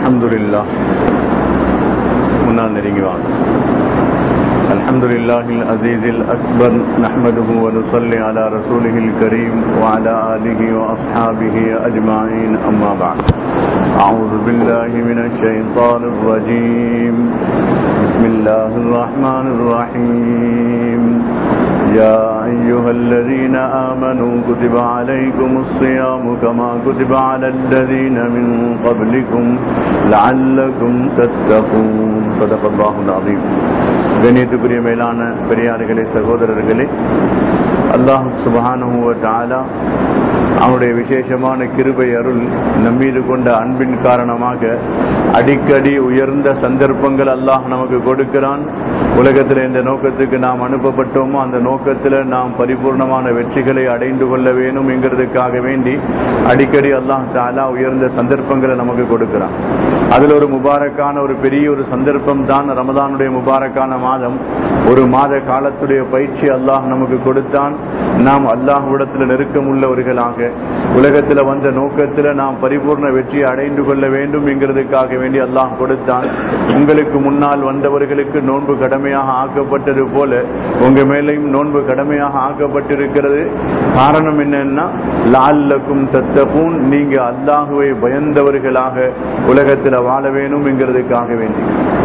الحمد لله முன்னால் நெருங்கி வாங்க الحمد لله العزيز الأكبر نحمده ونصلي على رسوله الكريم وعلى آله وأصحابه أجمعين أما بعد أعوذ بالله من الشيطان الرجيم بسم الله الرحمن الرحيم يا أيها الذين آمنوا كتب عليكم الصيام كما كتب على الذين من قبلكم لعلكم تتقون صدق الله العظيم கண்ணியத்துக்குரிய மேலான பெரியார்களே சகோதரர்களே அல்லாஹ் சுபஹானுவ தாலா அவனுடைய விசேஷமான கிருபை அருள் நம்மீது கொண்ட அன்பின் காரணமாக அடிக்கடி உயர்ந்த சந்தர்ப்பங்கள் அல்லாஹ் நமக்கு கொடுக்கிறான் உலகத்தில் எந்த நோக்கத்துக்கு நாம் அனுப்பப்பட்டோமோ அந்த நோக்கத்தில் நாம் பரிபூர்ணமான வெற்றிகளை அடைந்து கொள்ள வேணும் என்கிறதுக்காக வேண்டி அடிக்கடி அல்லாஹ் தாலா உயர்ந்த சந்தர்ப்பங்களை நமக்கு கொடுக்கிறான் அதில் ஒரு முபாரக்கான ஒரு பெரிய ஒரு சந்தர்ப்பம் தான் ரமதானுடைய முபாரக்கான மாதம் ஒரு மாத காலத்துடைய பயிற்சி அல்லாஹ் நமக்கு கொடுத்தான் நாம் அல்லாஹ்விடத்தில் நெருக்கம் உள்ளவர்களாக உலகத்தில் வந்த நோக்கத்தில் நாம் பரிபூர்ண வெற்றியை அடைந்து கொள்ள வேண்டும் என்கிறதுக்காக வேண்டி அல்லாஹ் கொடுத்தான் உங்களுக்கு முன்னால் வந்தவர்களுக்கு நோன்பு கடமையாக ஆக்கப்பட்டது போல உங்க மேலையும் நோன்பு கடமையாக ஆக்கப்பட்டிருக்கிறது காரணம் என்னன்னா லால்லக்கும் தத்தபூன் நீங்க அல்லாஹுவை பயந்தவர்களாக உலகத்தில் வாழ வேணும் என்கிறதுக்காக வேண்டி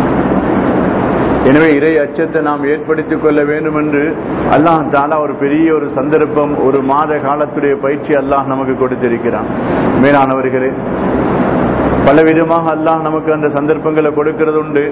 எனவே இறை அச்சத்தை நாம் ஏற்படுத்திக் கொள்ள வேண்டும் என்று அல்லாஹ் தாலா ஒரு பெரிய ஒரு சந்தர்ப்பம் ஒரு மாத காலத்துடைய பயிற்சி அல்லாஹ் நமக்கு கொடுத்திருக்கிறான் மேலானவர்களே பலவிதமாக அல்லாஹ் நமக்கு அந்த சந்தர்ப்பங்களை கொடுக்கிறது உண்டு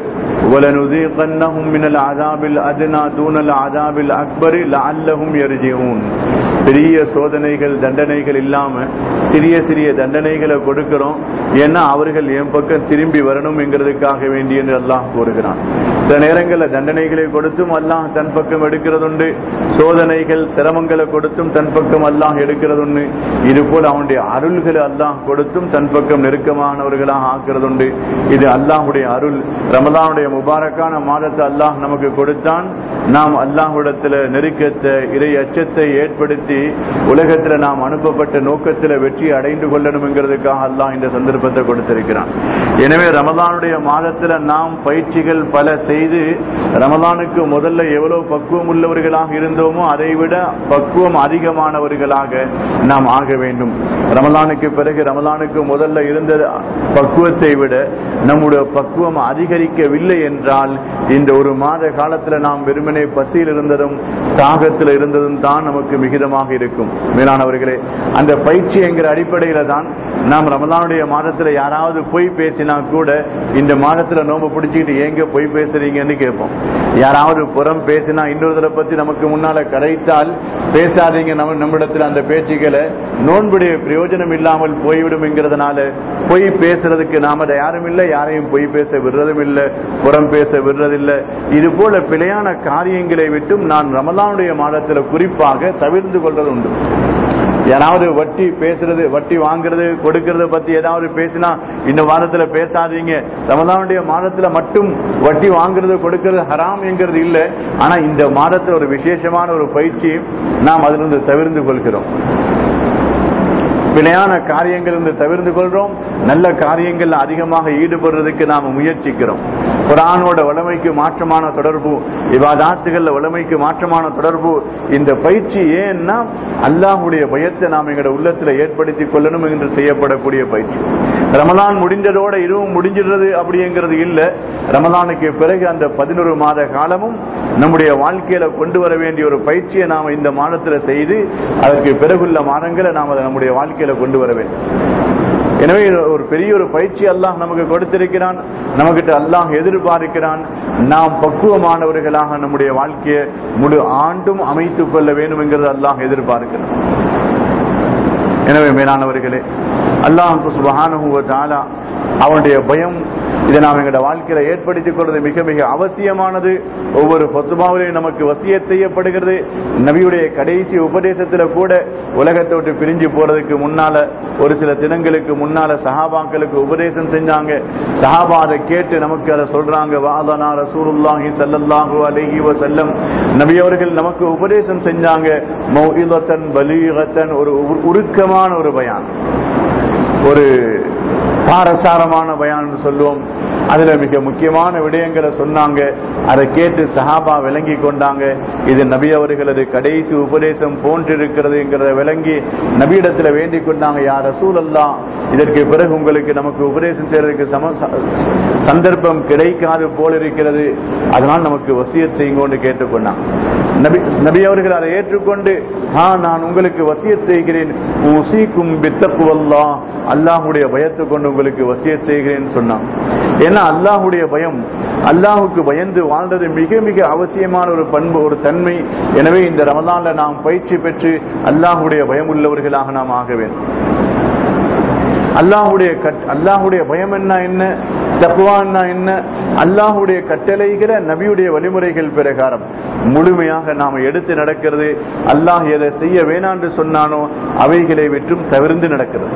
மினல் ஆதாபில் அதுனா தூணல் ஆதாபில் அக்பரி லஅல்லஹும் யர்ஜிஊன் பெரிய சோதனைகள் தண்டனைகள் இல்லாம சிறிய சிறிய தண்டனைகளை கொடுக்கிறோம் ஏன்னா அவர்கள் என் பக்கம் திரும்பி வரணும் என்கிறதுக்காக வேண்டி என்று அல்லாஹ் கூறுகிறான் சில நேரங்களில் தண்டனைகளை கொடுத்தும் அல்லாஹ் தன் பக்கம் எடுக்கிறதுண்டு சோதனைகள் சிரமங்களை கொடுத்தும் தன் பக்கம் அல்லாஹ் எடுக்கிறதுண்டு இது போல அவனுடைய அருள்களை அல்லாஹ் கொடுத்தும் தன் பக்கம் நெருக்கமானவர்களாக ஆக்குறதுண்டு இது அல்லாஹுடைய அருள் ரமதானுடைய முபாரக்கான மாதத்தை அல்லாஹ் நமக்கு கொடுத்தான் நாம் அல்லாஹுடத்துல நெருக்கத்தை இறை அச்சத்தை ஏற்படுத்தி உலகத்துல நாம் அனுப்பப்பட்ட நோக்கத்துல வெற்றி அடைந்து கொள்ளணும் என்கிறதுக்காக அல்லாஹ் இந்த சந்தர்ப்பத்தை கொடுத்திருக்கிறான் எனவே ரமதானுடைய மாதத்துல நாம் பயிற்சிகள் பல செய்து ரமதானுக்கு முதல்ல எவ்வளவு பக்குவம் உள்ளவர்களாக இருந்தோமோ அதை விட பக்குவம் அதிகமானவர்களாக நாம் ஆக வேண்டும் ரமதானுக்கு பிறகு ரமதானுக்கு முதல்ல இருந்த பக்குவத்தை விட நம்முடைய பக்குவம் அதிகரிக்கவில்லை என்றால் இந்த ஒரு மாத காலத்துல நாம் வெறுமனே பசியில் இருந்ததும் தாகத்தில் இருந்ததும் தான் நமக்கு மிகிதமாக இருக்கும் மேலானவர்களே அந்த பயிற்சி என்கிற அடிப்படையில தான் நாம் ரமதானுடைய மாதத்துல யாராவது பொய் பேசினா கூட இந்த மாதத்துல நோம்பு பிடிச்சிக்கிட்டு ஏங்க பொய் பேசுறீங்கன்னு கேட்போம் யாராவது புறம் பேசினா இன்னொருத்தரை பத்தி நமக்கு முன்னால கரைத்தால் பேசாதீங்க நம்ம நம்மிடத்துல அந்த பேச்சுக்களை நோன்புடைய பிரயோஜனம் இல்லாமல் போய்விடும் என்கிறதுனால பொய் பேசுறதுக்கு நாம யாரும் இல்லை யாரையும் பொய் பேச விடுறதும் இல்லை புறம் பேச விடுறதில்லை இது போல பிழையான காரியங்களை விட்டும் நான் ரமலானுடைய மாதத்துல குறிப்பாக தவிர்த்து கொள்றது உண்டு யாராவது வட்டி பேசுறது வட்டி வாங்குறது கொடுக்கறத பத்தி ஏதாவது பேசினா இந்த வாரத்துல பேசாதீங்க ரமதானுடைய மாதத்துல மட்டும் வட்டி வாங்குறது கொடுக்கறது ஹராம் என்கிறது இல்லை ஆனா இந்த மாதத்துல ஒரு விசேஷமான ஒரு பயிற்சி நாம் அதிலிருந்து தவிர்த்து கொள்கிறோம் பிழையான காரியங்கள் இருந்து தவிர்த்து கொள்றோம் நல்ல காரியங்கள் அதிகமாக ஈடுபடுறதுக்கு நாம முயற்சிக்கிறோம் குரானோட வளமைக்கு மாற்றமான தொடர்பு விவாதாத்துகள்ல வளமைக்கு மாற்றமான தொடர்பு இந்த பயிற்சி ஏன்னா அல்லாஹுடைய பயத்தை நாம் எங்களோட உள்ளத்துல ஏற்படுத்தி கொள்ளணும் என்று செய்யப்படக்கூடிய பயிற்சி ரமலான் முடிஞ்சதோட இதுவும் முடிஞ்சிடுறது அப்படிங்கிறது இல்ல ரமலானுக்கு பிறகு அந்த பதினொரு மாத காலமும் நம்முடைய வாழ்க்கையில கொண்டு வர வேண்டிய ஒரு பயிற்சியை நாம இந்த மாதத்துல செய்து அதற்கு பிறகுள்ள மாதங்களை நாம் அதை நம்முடைய வாழ்க்கையில கொண்டு வர வேண்டும் எனவே ஒரு பெரிய ஒரு பயிற்சி அல்லாஹ் நமக்கு கொடுத்திருக்கிறான் நமக்கிட்ட அல்லாஹ் எதிர்பார்க்கிறான் நாம் பக்குவமானவர்களாக நம்முடைய வாழ்க்கையை முழு ஆண்டும் அமைத்துக் கொள்ள வேண்டும் என்கிறது அல்லாஹ் எதிர்பார்க்கிறான் எனவே மேலானவர்களே அல்லாஹ் சுபஹானுவ தாலா அவனுடைய பயம் இதை நாம் எங்களோட வாழ்க்கையில ஏற்படுத்திக் கொள்வது மிக மிக அவசியமானது ஒவ்வொரு பொத்துமாவிலையும் நமக்கு வசியத் செய்யப்படுகிறது நபியுடைய கடைசி உபதேசத்துல கூட உலகத்தை விட்டு பிரிஞ்சு போறதுக்கு முன்னால ஒரு சில தினங்களுக்கு முன்னால சஹாபாக்களுக்கு உபதேசம் செஞ்சாங்க சஹாபா அதை கேட்டு நமக்கு அதை சொல்றாங்க வாதனா ரசூலுல்லாஹி ஸல்லல்லாஹு அலைஹி வஸல்லம் நபி அவர்கள் நமக்கு உபதேசம் செஞ்சாங்க மௌஇதத்தன் பலீகத்தன் ஒரு உரு- உருக்கமான ஒரு பயான் ஒரு காரசாரமான பயான் சொல்லுவோம் அதுல மிக முக்கியமான விடயங்களை சொன்னாங்க அதை கேட்டு சஹாபா விளங்கி கொண்டாங்க இது நபி அவர்களது கடைசி உபதேசம் போன்றிருக்கிறதுங்கிறத விளங்கி நபியிடத்துல வேண்டிக் கொண்டாங்க யார் ரசூல் அல்லாம் இதற்கு பிறகு உங்களுக்கு நமக்கு உபதேசம் செய்யறதுக்கு சம சந்தர்ப்பம் கிடைக்காது போல இருக்கிறது அதனால் நமக்கு வசியத் செய்யுங்கன்னு கேட்டுக்கொண்டாங்க நபி நபி அவர்கள் அதை ஏற்றுக்கொண்டு ஆ நான் உங்களுக்கு வசியத் செய்கிறேன் உசீக்கும் பித்தக்குவல்லா அல்லாஹுடைய பயத்தை கொண்டு உங்களுக்கு வசியத் செய்கிறேன்னு சொன்னான் ஏன்னா அல்லாஹுடைய பயம் அல்லாஹுக்கு பயந்து வாழ்றது மிக மிக அவசியமான ஒரு பண்பு ஒரு தன்மை எனவே இந்த ரமலான்ல நாம் பயிற்சி பெற்று அல்லாஹுடைய பயம் உள்ளவர்களாக நாம் ஆக வேண்டும் அல்லாஹுடைய அல்லாஹுடைய பயம் என்ன என்ன தக்குவான்னா என்ன அல்லாஹுடைய கட்டளைகளை நபியுடைய வழிமுறைகள் பிரகாரம் முழுமையாக நாம எடுத்து நடக்கிறது அல்லாஹ் எதை செய்ய வேணான்னு சொன்னானோ அவைகளை விற்றும் தவிர்ந்து நடக்கிறது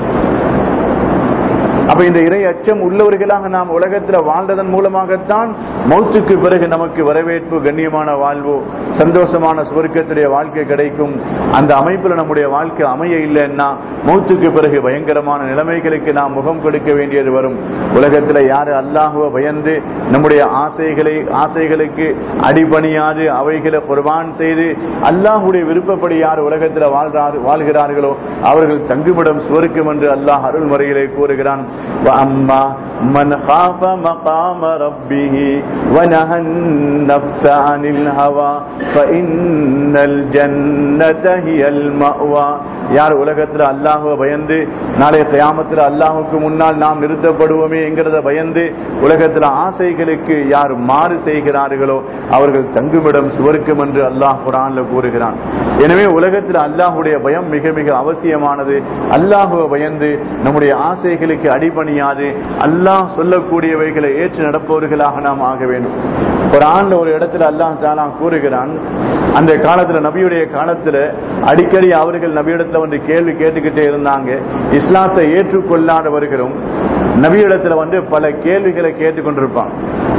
அப்ப இந்த இறை அச்சம் உள்ளவர்களாக நாம் உலகத்துல வாழ்ந்ததன் மூலமாகத்தான் மௌத்துக்கு பிறகு நமக்கு வரவேற்பு கண்ணியமான வாழ்வோ சந்தோஷமான சுவர்க்கத்துடைய வாழ்க்கை கிடைக்கும் அந்த அமைப்புல நம்முடைய வாழ்க்கை அமைய இல்லைன்னா மௌத்துக்கு பிறகு பயங்கரமான நிலைமைகளுக்கு நாம் முகம் கொடுக்க வேண்டியது வரும் உலகத்துல யாரு அல்லாஹுவ பயந்து நம்முடைய ஆசைகளை ஆசைகளுக்கு அடிபணியாது அவைகளை குர்பான் செய்து அல்லாஹுடைய விருப்பப்படி யார் உலகத்துல வாழ்றார் வாழ்கிறார்களோ அவர்கள் தங்குமிடம் சுவர்க்கம் என்று அல்லாஹ் அருள்முறையிலே கூறுகிறான் وأما من خاف مقام ربه ونهى النفس عن الهوى فإن الجنة هي المأوى யார் உலகத்தில் அல்லாஹுவ பயந்து நாளை கயாமத்தில் அல்லாஹுக்கு முன்னால் நாம் நிறுத்தப்படுவோமே என்கிறத பயந்து உலகத்தில் ஆசைகளுக்கு யார் மாறு செய்கிறார்களோ அவர்கள் தங்குமிடம் சுவர்க்கம் என்று அல்லாஹ் குரான்ல கூறுகிறான் எனவே உலகத்தில் அல்லாஹுடைய பயம் மிக மிக அவசியமானது அல்லாஹுவ பயந்து நம்முடைய ஆசைகளுக்கு அடிபணியாது அல்லாஹ் சொல்லக்கூடியவைகளை ஏற்று நடப்பவர்களாக நாம் ஆக வேண்டும் ஒரு ஆண்டு ஒரு இடத்துல அல்லாஹ் தாலா கூறுகிறான் அந்த காலத்துல நபியுடைய காலத்துல அடிக்கடி அவர்கள் நபியிடத்துல வந்து கேள்வி கேட்டுக்கிட்டே இருந்தாங்க இஸ்லாத்தை ஏற்றுக்கொள்ளாதவர்களும் நபியிடத்துல வந்து பல கேள்விகளை கேட்டுக்கொண்டிருப்பாங்க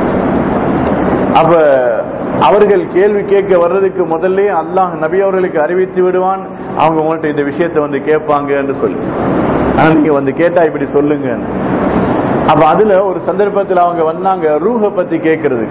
அப்ப அவர்கள் கேள்வி கேட்க வர்றதுக்கு முதல்ல அல்லாஹ் நபி அவர்களுக்கு அறிவித்து விடுவான் அவங்க உங்கள்ட்ட இந்த விஷயத்தை வந்து கேட்பாங்க என்று சொல்லி ஆனா நீங்க வந்து கேட்டா இப்படி சொல்லுங்க அப்ப அதுல ஒரு சந்தர்ப்பத்தில் அவங்க வந்தாங்க ரூஹ பத்தி கேட்கறது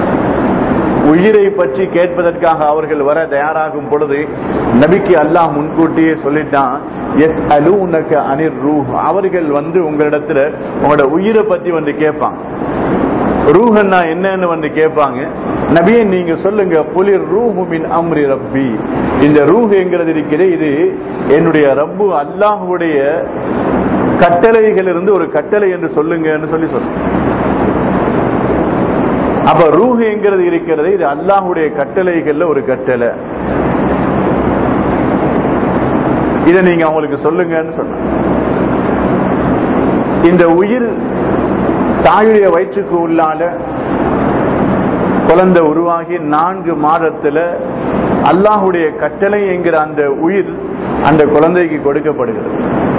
உயிரை பற்றி கேட்பதற்காக அவர்கள் வர தயாராகும் பொழுது நபிக்கு அல்லாஹ் முன்கூட்டியே சொல்லிட்டான் எஸ் அலு உனக்கு அனிர் ரூஹ் அவர்கள் வந்து உங்களிடத்துல உங்களோட உயிரை பத்தி வந்து கேட்பாங்க ரூஹன்னா என்னன்னு வந்து கேட்பாங்க நபியை நீங்க சொல்லுங்க புலிர் ரூஹுமின் அம்ரி ரப்பி இந்த ரூஹ் என்கிறது இருக்கிறது இது என்னுடைய ரப்பு அல்லாஹுடைய கட்டளைகள் இருந்து ஒரு கட்டளை என்று சொல்லுங்க சொல்லி சொல்லுங்க அப்ப ரூஹ் என்கிறது இருக்கிறது இது அல்லாஹுடைய கட்டளைகள்ல ஒரு கட்டளை இதை நீங்க அவங்களுக்கு சொல்லுங்கன்னு சொன்ன இந்த உயிர் தாயுடைய வயிற்றுக்கு உள்ளால குழந்தை உருவாகி நான்கு மாதத்துல அல்லாஹுடைய கட்டளை என்கிற அந்த உயிர் அந்த குழந்தைக்கு கொடுக்கப்படுகிறது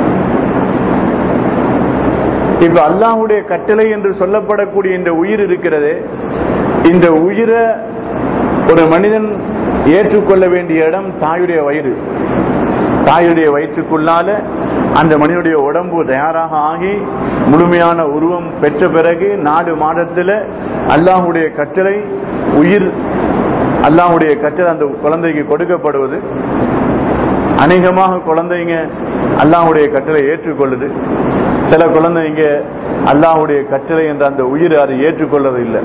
இப்ப அல்லாஹுடைய கட்டளை என்று சொல்லப்படக்கூடிய இந்த உயிர் இருக்கிறது இந்த உயிரை ஒரு மனிதன் ஏற்றுக்கொள்ள வேண்டிய இடம் தாயுடைய வயிறு தாயுடைய வயிற்றுக்குள்ளால அந்த மனிதனுடைய உடம்பு தயாராக ஆகி முழுமையான உருவம் பெற்ற பிறகு நாலு மாதத்துல அல்லாஹுடைய கட்டளை உயிர் அல்லாஹுடைய கட்டளை அந்த குழந்தைக்கு கொடுக்கப்படுவது அநேகமாக குழந்தைங்க அல்லாஹுடைய கட்டளை ஏற்றுக்கொள்ளுது சில குழந்தைங்க அல்லாஹுடைய கட்டளை என்ற அந்த உயிர் அதை ஏற்றுக்கொள்வது இல்லை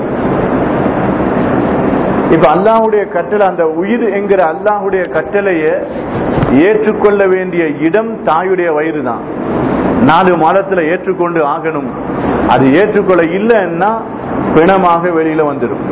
இப்ப அல்லாஹுடைய கட்டளை அந்த உயிர் என்கிற அல்லாஹுடைய கட்டளைய ஏற்றுக்கொள்ள வேண்டிய இடம் தாயுடைய வயிறு தான் நாலு மாதத்துல ஏற்றுக்கொண்டு ஆகணும் அது ஏற்றுக்கொள்ள இல்லைன்னா பிணமாக வெளியில வந்துடும்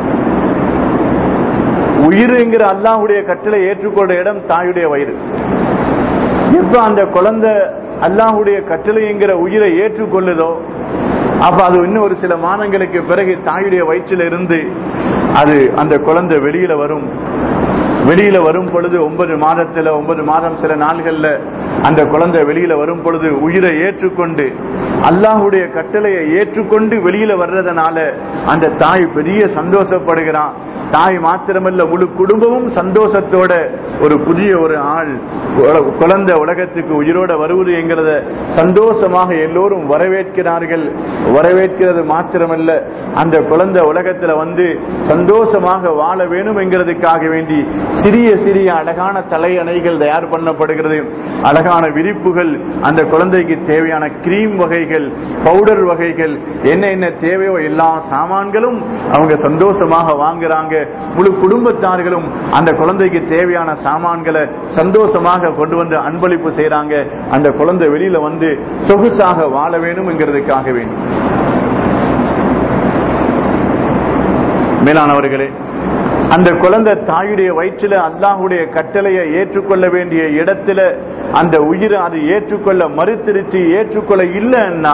உயிர் என்கிற அல்லாஹுடைய கட்டளை ஏற்றுக்கொண்ட இடம் தாயுடைய வயிறு எப்ப அந்த குழந்தை அல்லாஹுடைய கட்டளை என்கிற உயிரை ஏற்றுக்கொள்ளுதோ அப்ப அது இன்னும் ஒரு சில மாதங்களுக்கு பிறகு தாயுடைய வயிற்றில இருந்து அது அந்த குழந்தை வெளியில வரும் வெளியில வரும் பொழுது ஒன்பது மாதத்துல ஒன்பது மாதம் சில நாள்கள்ல அந்த குழந்தை வெளியில வரும் பொழுது உயிரை ஏற்றுக்கொண்டு அல்லாஹுடைய கட்டளையை ஏற்றுக்கொண்டு வெளியில வர்றதுனால அந்த தாய் பெரிய சந்தோஷப்படுகிறான் தாய் மாத்திரமல்ல முழு குடும்பமும் சந்தோஷத்தோட ஒரு புதிய ஒரு ஆள் குழ- குழந்தை உலகத்துக்கு உயிரோட வருவது என்கிறத சந்தோஷமாக எல்லோரும் வரவேற்கிறார்கள் வரவேற்கிறது மாத்திரமல்ல அந்த குழந்தை உலகத்துல வந்து சந்தோஷமாக வாழ வேணும் என்கிறதுக்காக வேண்டி சிறிய சிறிய அழகான தலையணைகள் தயார் பண்ணப்படுகிறது அழகான விரிப்புகள் அந்த குழந்தைக்கு தேவையான கிரீம் வகைகள் பவுடர் வகைகள் என்ன என்ன தேவையோ எல்லா சாமான்களும் அவங்க சந்தோஷமாக வாங்குறாங்க முழு குடும்பத்தார்களும் அந்த குழந்தைக்கு தேவையான சாமான்களை சந்தோஷமாக கொண்டு வந்து அன்பளிப்பு செய்றாங்க அந்த குழந்தை வெளியில வந்து சொகுசாக வாழ வேணும் என்கிறதுக்காக வேண்டும் மேலானவர்களே அந்த குழந்தை தாயுடைய வயிற்றில அல்லாஹுடைய கட்டளையை ஏற்றுக்கொள்ள வேண்டிய இடத்துல அந்த உயிரை அது ஏற்றுக்கொள்ள மறுத்திருச்சு ஏற்றுக்கொள்ள இல்லைன்னா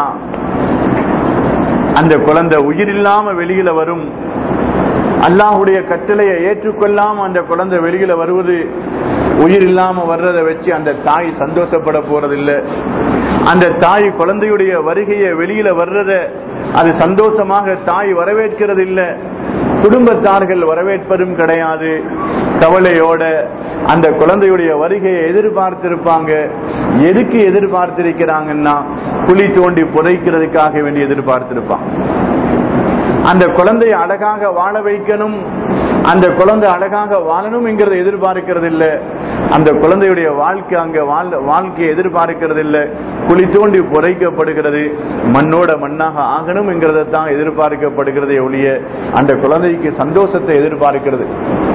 அந்த குழந்தை உயிர் இல்லாம வெளியில வரும் அல்லாஹுடைய கட்டளையை ஏற்றுக்கொள்ளாம அந்த குழந்தை வெளியில வருவது உயிர் இல்லாம வர்றதை வச்சு அந்த தாய் சந்தோஷப்பட போறதில்ல அந்த தாய் குழந்தையுடைய வருகையை வெளியில வர்றத அது சந்தோஷமாக தாய் வரவேற்கிறது இல்ல குடும்பத்தார்கள் வரவேற்பதும் கிடையாது கவலையோட அந்த குழந்தையுடைய வருகையை எதிர்பார்த்திருப்பாங்க எதுக்கு எதிர்பார்த்திருக்கிறாங்கன்னா குழி தோண்டி புதைக்கிறதுக்காக வேண்டி எதிர்பார்த்திருப்பாங்க அந்த குழந்தையை அழகாக வாழ வைக்கணும் அந்த குழந்தை அழகாக வாழணும் என்கிறத எதிர்பார்க்கிறது இல்ல அந்த குழந்தையுடைய வாழ்க்கை அங்க வாழ்- வாழ்க்கையை எதிர்பார்க்கிறது இல்ல குழி தோண்டி புதைக்கப்படுகிறது மண்ணோட மண்ணாக ஆகணும் என்கிறத தான் எதிர்பார்க்கப்படுகிறது ஒழிய அந்த குழந்தைக்கு சந்தோஷத்தை எதிர்பார்க்கிறது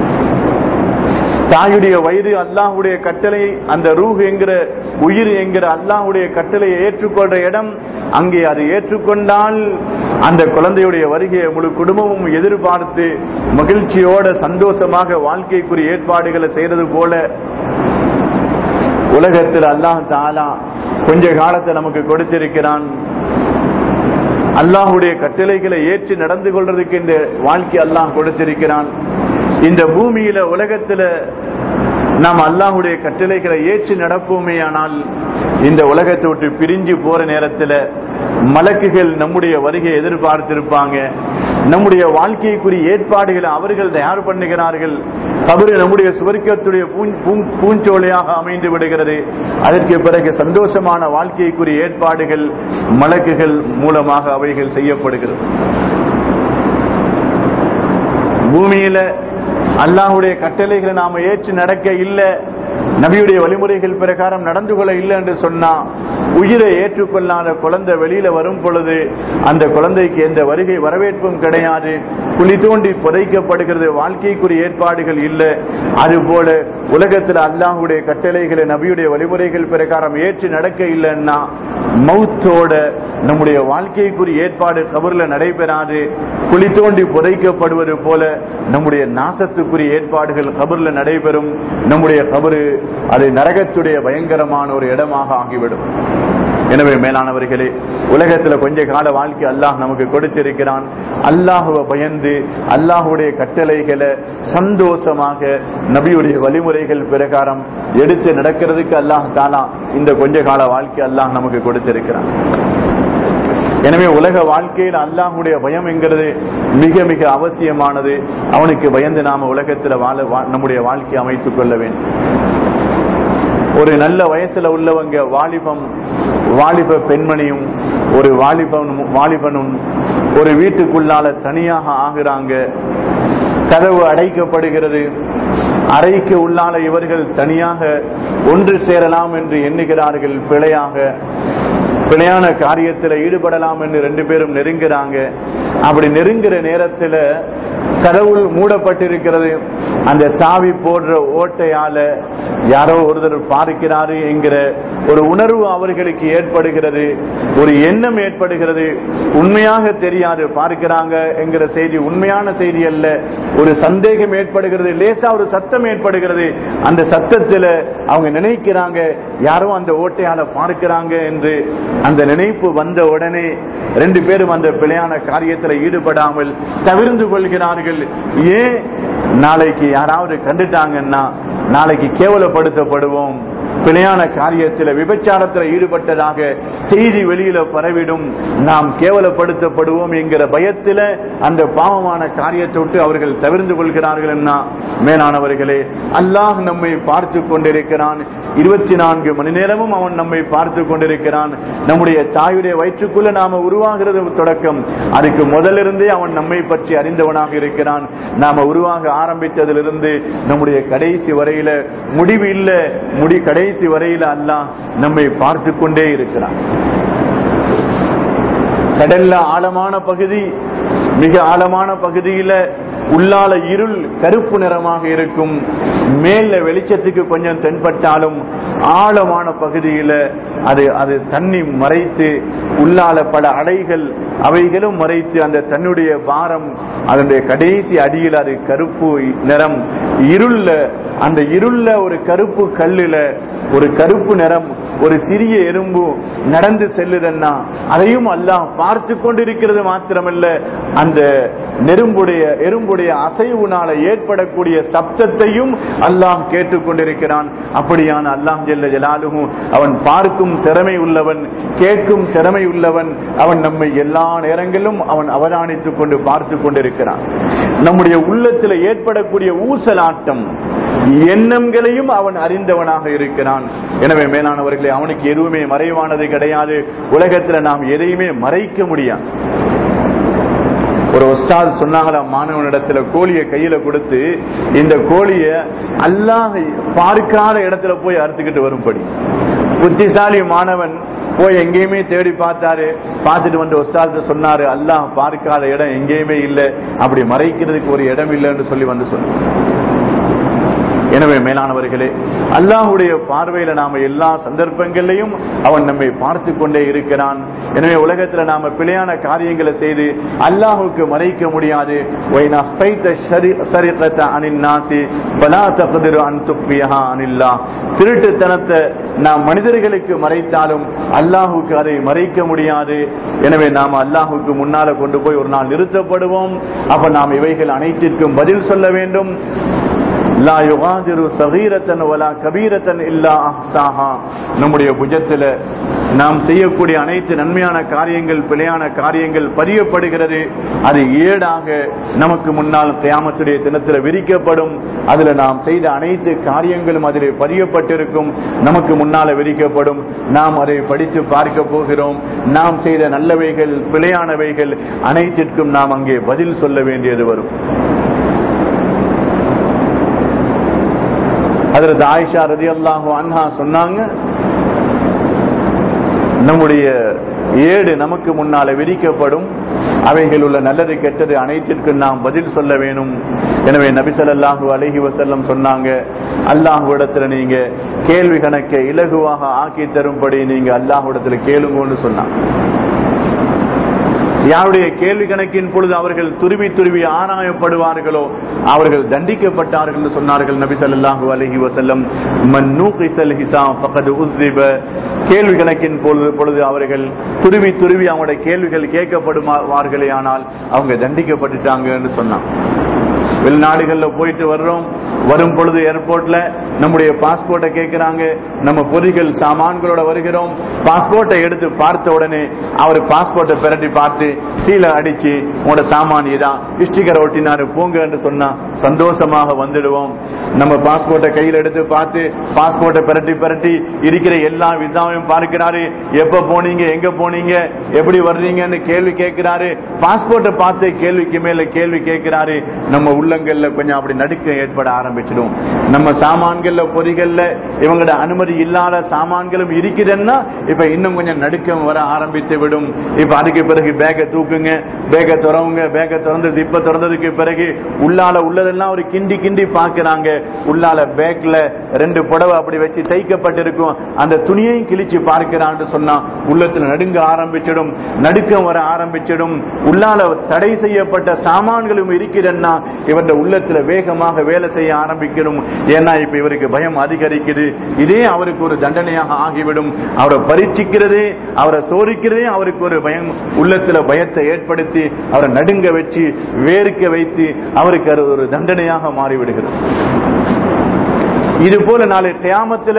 தாயுடைய வயது அல்லாஹுடைய கட்டளை அந்த ரூஹ் என்கிற உயிர் என்கிற அல்லாஹுடைய கட்டளையை ஏற்றுக்கொள்ற இடம் அங்கே அது ஏற்றுக்கொண்டால் அந்த குழந்தையுடைய வருகையை முழு குடும்பமும் எதிர்பார்த்து மகிழ்ச்சியோட சந்தோஷமாக வாழ்க்கைக்குரிய ஏற்பாடுகளை செய்யறது போல உலகத்தில் அல்லாஹ் தாலா கொஞ்ச காலத்தை நமக்கு கொடுத்திருக்கிறான் அல்லாஹுடைய கட்டளைகளை ஏற்று நடந்து கொள்றதுக்கு இந்த வாழ்க்கை அல்லாஹ் கொடுத்திருக்கிறான் இந்த பூமியில உலகத்துல நாம் அல்லாஹுடைய கட்டளைகளை ஏற்று நடப்போமே ஆனால் இந்த உலகத்தை விட்டு பிரிஞ்சு போற நேரத்துல மலக்குகள் நம்முடைய வருகையை எதிர்பார்த்திருப்பாங்க நம்முடைய வாழ்க்கைக்குரிய ஏற்பாடுகளை அவர்கள் தயார் பண்ணுகிறார்கள் கபரு நம்முடைய சுவர்க்கத்துடைய பூஞ்- பூஞ்- பூஞ்சோலையாக அமைந்து விடுகிறது அதற்கு பிறகு சந்தோஷமான வாழ்க்கைக்குரிய ஏற்பாடுகள் மலக்குகள் மூலமாக அவைகள் செய்யப்படுகிறது பூமியில அல்லாஹுடைய கட்டளைகளை நாம ஏற்று நடக்க இல்லை நபியுடைய வழிமுறைகள் பிரகாரம் நடந்து கொள்ள இல்லை என்று சொன்னா உயிரை ஏற்றுக்கொள்ளாத குழந்தை வெளியில வரும் பொழுது அந்த குழந்தைக்கு எந்த வருகை வரவேற்பும் கிடையாது குழி தோண்டி புதைக்கப்படுகிறது வாழ்க்கைக்குரிய ஏற்பாடுகள் இல்லை அதுபோல உலகத்தில் அல்லாஹுடைய கட்டளைகளை நபியுடைய வழிமுறைகள் பிரகாரம் ஏற்று நடக்க இல்லைன்னா மௌத்தோட நம்முடைய வாழ்க்கைக்குரிய ஏற்பாடு கபர்ல நடைபெறாது குழி தோண்டி புதைக்கப்படுவது போல நம்முடைய நாசத்துக்குரிய ஏற்பாடுகள் கபர்ல நடைபெறும் நம்முடைய கபரு அது நரகத்துடைய பயங்கரமான ஒரு இடமாக ஆகிவிடும் எனவே மேலானவர்களே உலகத்துல கொஞ்ச கால வாழ்க்கை அல்லாஹ் நமக்கு கொடுத்திருக்கிறான் அல்லாஹுவை பயந்து அல்லாஹுடைய கட்டளைகளை சந்தோஷமாக நபியுடைய வழிமுறைகள் பிரகாரம் எடுத்து நடக்கிறதுக்கு அல்லாஹ் தாலா இந்த கொஞ்ச கால வாழ்க்கை அல்லாஹ் நமக்கு கொடுத்திருக்கிறான் எனவே உலக வாழ்க்கையில் அல்லாஹுடைய பயம் என்கிறது மிக மிக அவசியமானது அவனுக்கு பயந்து நாம உலகத்தில் வாழ வா- நம்முடைய வாழ்க்கையை அமைத்துக் கொள்ள வேண்டும் ஒரு நல்ல வயசுல உள்ளவங்க வாலிபம் வாலிப பெண்மணியும் ஒரு வாலிபனும் வாலிபனும் ஒரு வீட்டுக்குள்ளால தனியாக ஆகுறாங்க கதவு அடைக்கப்படுகிறது அறைக்கு உள்ளால இவர்கள் தனியாக ஒன்று சேரலாம் என்று எண்ணுகிறார்கள் பிழையாக பிழையான காரியத்தில் ஈடுபடலாம் என்று ரெண்டு பேரும் நெருங்குறாங்க அப்படி நெருங்குற நேரத்துல கடவுள் மூடப்பட்டிருக்கிறது அந்த சாவி போடுற ஓட்டையால யாரோ ஒருத்தர் பார்க்கிறாரு என்கிற ஒரு உணர்வு அவர்களுக்கு ஏற்படுகிறது ஒரு எண்ணம் ஏற்படுகிறது உண்மையாக தெரியாது பார்க்கிறாங்க என்கிற செய்தி உண்மையான செய்தி அல்ல ஒரு சந்தேகம் ஏற்படுகிறது லேசா ஒரு சத்தம் ஏற்படுகிறது அந்த சத்தத்துல அவங்க நினைக்கிறாங்க யாரோ அந்த ஓட்டையால பார்க்கிறாங்க என்று அந்த நினைப்பு வந்த உடனே ரெண்டு பேரும் அந்த பிழையான காரியத்தில் ஈடுபடாமல் தவிர்ந்து கொள்கிறார்கள் ஏன் நாளைக்கு யாராவது கண்டுட்டாங்கன்னா நாளைக்கு கேவலப்படுத்தப்படுவோம் பிழையான காரியத்தில் விபச்சாரத்தில் ஈடுபட்டதாக செய்தி வெளியில பரவிடும் நாம் கேவலப்படுத்தப்படுவோம் என்கிற பயத்தில அந்த பாவமான காரியத்தை விட்டு அவர்கள் தவிர்ந்து கொள்கிறார்கள் என்ன மேலானவர்களே அல்லாஹ் நம்மை பார்த்து கொண்டிருக்கிறான் இருபத்தி நான்கு மணி நேரமும் அவன் நம்மை பார்த்து கொண்டிருக்கிறான் நம்முடைய தாயுடைய வயிற்றுக்குள்ள நாம உருவாகிறது தொடக்கம் அதுக்கு முதலிருந்தே அவன் நம்மை பற்றி அறிந்தவனாக இருக்கிறான் நாம உருவாக ஆரம்பித்ததிலிருந்து நம்முடைய கடைசி வரையில முடிவு இல்ல முடி கடைசி வரையில அல்லாஹ் நம்மை பார்த்து கொண்டே இருக்கிறான் கடல்ல ஆழமான பகுதி மிக ஆழமான பகுதியில உள்ளால இருள் கருப்பு நிறமாக இருக்கும் மேல வெளிச்சத்துக்கு கொஞ்சம் தென்பட்டாலும் ஆழமான பகுதியில அது அது தண்ணி மறைத்து உள்ளால பல அலைகள் அவைகளும் மறைத்து அந்த தன்னுடைய பாரம் அதனுடைய கடைசி அடியில் அது கருப்பு நிறம் இருள்ல அந்த இருள்ல ஒரு கருப்பு கல்லுல ஒரு கருப்பு நிறம் ஒரு சிறிய எறும்பு நடந்து செல்லுதன்னா அதையும் அல்லாஹ் பார்த்து கொண்டிருக்கிறது மாத்திரமல்ல அந்த நெரும்புடைய எறும்புடைய அசைவுனால ஏற்படக்கூடிய சப்தத்தையும் அல்லாஹ் கேட்டுக்கொண்டிருக்கிறான் அப்படியான அல்லாஹ் ஜெல்ல ஜலாலுகும் அவன் பார்க்கும் திறமை உள்ளவன் கேட்கும் திறமை உள்ளவன் அவன் நம்மை எல்லா நேரங்களிலும் அவன் அவதானித்துக் கொண்டு பார்த்து கொண்டிருக்கிறான் நம்முடைய உள்ளத்தில் ஏற்படக்கூடிய ஊசலாட்டம் எண்ணங்களையும் அவன் அறிந்தவனாக இருக்கிறான் எனவே மேலானவர்களே அவனுக்கு எதுவுமே மறைவானது கிடையாது உலகத்துல நாம் எதையுமே மறைக்க முடியாது ஒரு உஸ்தாத் சொன்னாங்களா மாணவனிடத்துல கோழியை கையில கொடுத்து இந்த கோழிய அல்லாஹ் பார்க்காத இடத்துல போய் அறுத்துக்கிட்டு வரும்படி புத்திசாலி மாணவன் போய் எங்கேயுமே தேடி பார்த்தாரு பார்த்துட்டு வந்து உஸ்தாத் சொன்னாரு அல்லாஹ் பார்க்காத இடம் எங்கேயுமே இல்லை அப்படி மறைக்கிறதுக்கு ஒரு இடம் இல்லைன்னு சொல்லி வந்து சொன்னார் எனவே மேலானவர்களே அல்லாஹுடைய பார்வையில நாம எல்லா சந்தர்ப்பங்களிலையும் அவன் நம்மை பார்த்து கொண்டே இருக்கிறான் எனவே உலகத்துல நாம பிழையான காரியங்களை செய்து அல்லாஹுக்கு மறைக்க முடியாது திருட்டுத்தனத்தை நாம் மனிதர்களுக்கு மறைத்தாலும் அல்லாஹுக்கு அதை மறைக்க முடியாது எனவே நாம் அல்லாஹுக்கு முன்னால கொண்டு போய் ஒரு நாள் நிறுத்தப்படுவோம் அப்ப நாம் இவைகள் அனைத்திற்கும் பதில் சொல்ல வேண்டும் லா யுகாதிரு சகீரத்தன் வலா கபீரத்தன் இல்லா அஹ்சாஹா நம்முடைய புஜத்துல நாம் செய்யக்கூடிய அனைத்து நன்மையான காரியங்கள் பிழையான காரியங்கள் பதியப்படுகிறது அது ஏடாக நமக்கு முன்னால் கியாமத்துடைய தினத்தில் விரிக்கப்படும் அதுல நாம் செய்த அனைத்து காரியங்களும் அதிலே பதியப்பட்டிருக்கும் நமக்கு முன்னால விரிக்கப்படும் நாம் அதை படித்து பார்க்க போகிறோம் நாம் செய்த நல்லவைகள் பிழையானவைகள் அனைத்திற்கும் நாம் அங்கே பதில் சொல்ல வேண்டியது வரும் அதற்கு ஆயிஷா ரதி அல்லாஹு அன்ஹா சொன்னாங்க நம்முடைய ஏடு நமக்கு முன்னால விரிக்கப்படும் அவைகள் உள்ள நல்லது கெட்டது அனைத்திற்கும் நாம் பதில் சொல்ல வேணும் எனவே நபிசல்லாஹு அலஹி வசல்லம் சொன்னாங்க அல்லாஹுவிடத்துல நீங்க கேள்வி கணக்கை இலகுவாக ஆக்கி தரும்படி நீங்க அல்லாஹுடத்துல கேளுங்கன்னு சொன்னாங்க யாருடைய கேள்வி கணக்கின் பொழுது அவர்கள் துருவி துருவி ஆராயப்படுவார்களோ அவர்கள் தண்டிக்கப்பட்டார்கள் என்று சொன்னார்கள் நபி ஸல்லல்லாஹு அலைஹி வஸல்லம் மன் நூகிஸல் ஹிசாம் ஃபகத் உஸ்ரிப கேள்வி கணக்கின் பொழுது பொழுது அவர்கள் துருவி துருவி அவங்களுடைய கேள்விகள் கேட்கப்படுவார்களே ஆனால் அவங்க தண்டிக்கப்பட்டுட்டாங்க என்று சொன்னாங்க வெளிநாடுகள்ல போயிட்டு வர்றோம் வரும் பொழுது ஏர்போர்ட்ல நம்முடைய பாஸ்போர்ட்டை கேட்கிறாங்க நம்ம பொதிகள் சாமான்களோட வருகிறோம் பாஸ்போர்ட்டை எடுத்து பார்த்த உடனே அவர் பாஸ்போர்ட்டை பிரட்டி பார்த்து சீலை அடிச்சு உங்களோட சாமான் இதான் ஸ்டிக்கர் ஒட்டினாரு போங்க என்று சொன்னா சந்தோஷமாக வந்துடுவோம் நம்ம பாஸ்போர்ட்டை கையில் எடுத்து பார்த்து பாஸ்போர்ட்டை பிரட்டி பிரட்டி இருக்கிற எல்லா விசாவையும் பார்க்கிறாரு எப்ப போனீங்க எங்க போனீங்க எப்படி வர்றீங்கன்னு கேள்வி கேட்கிறாரு பாஸ்போர்ட்டை பார்த்து கேள்விக்கு மேல கேள்வி கேட்கிறாரு நம்ம உள்ளங்கள்ல கொஞ்சம் அப்படி நடுக்கம் ஏற்பட ஆரம்பிச்சிடும் நம்ம சாமான்கள்ல பொறிகள்ல இவங்களோட அனுமதி இல்லாத சாமான்களும் இருக்குதுன்னா இப்ப இன்னும் கொஞ்சம் நடுக்கம் வர ஆரம்பித்து விடும் இப்ப அதுக்கு பிறகு பேக்கை தூக்குங்க பேக்கை திறவுங்க பேக்கை திறந்து ஜிப்ப திறந்ததுக்கு பிறகு உள்ளால உள்ளதெல்லாம் ஒரு கிண்டி கிண்டி பாக்குறாங்க உள்ளால பேக்ல ரெண்டு புடவை அப்படி வச்சு தைக்கப்பட்டிருக்கும் அந்த துணியையும் கிழிச்சு பார்க்கிறான்னு சொன்னா உள்ளத்துல நடுங்க ஆரம்பிச்சிடும் நடுக்கம் வர ஆரம்பிச்சிடும் உள்ளால தடை செய்யப்பட்ட சாமான்களும் இருக்கிறன்னா இவருடைய உள்ளத்துல வேகமாக வேலை செய்ய ஆரம்பிக்கணும் ஏன்னா இப்ப இவருக்கு பயம் அதிகரிக்குது இதே அவருக்கு ஒரு தண்டனையாக ஆகிவிடும் அவரை பரீட்சிக்கிறதே அவரை சோதிக்கிறதே அவருக்கு ஒரு பயம் உள்ளத்துல பயத்தை ஏற்படுத்தி அவரை நடுங்க வச்சு வேர்க்க வைத்து அவருக்கு அது ஒரு தண்டனையாக மாறிவிடுகிறது இது போல நாளை கியாமத்துல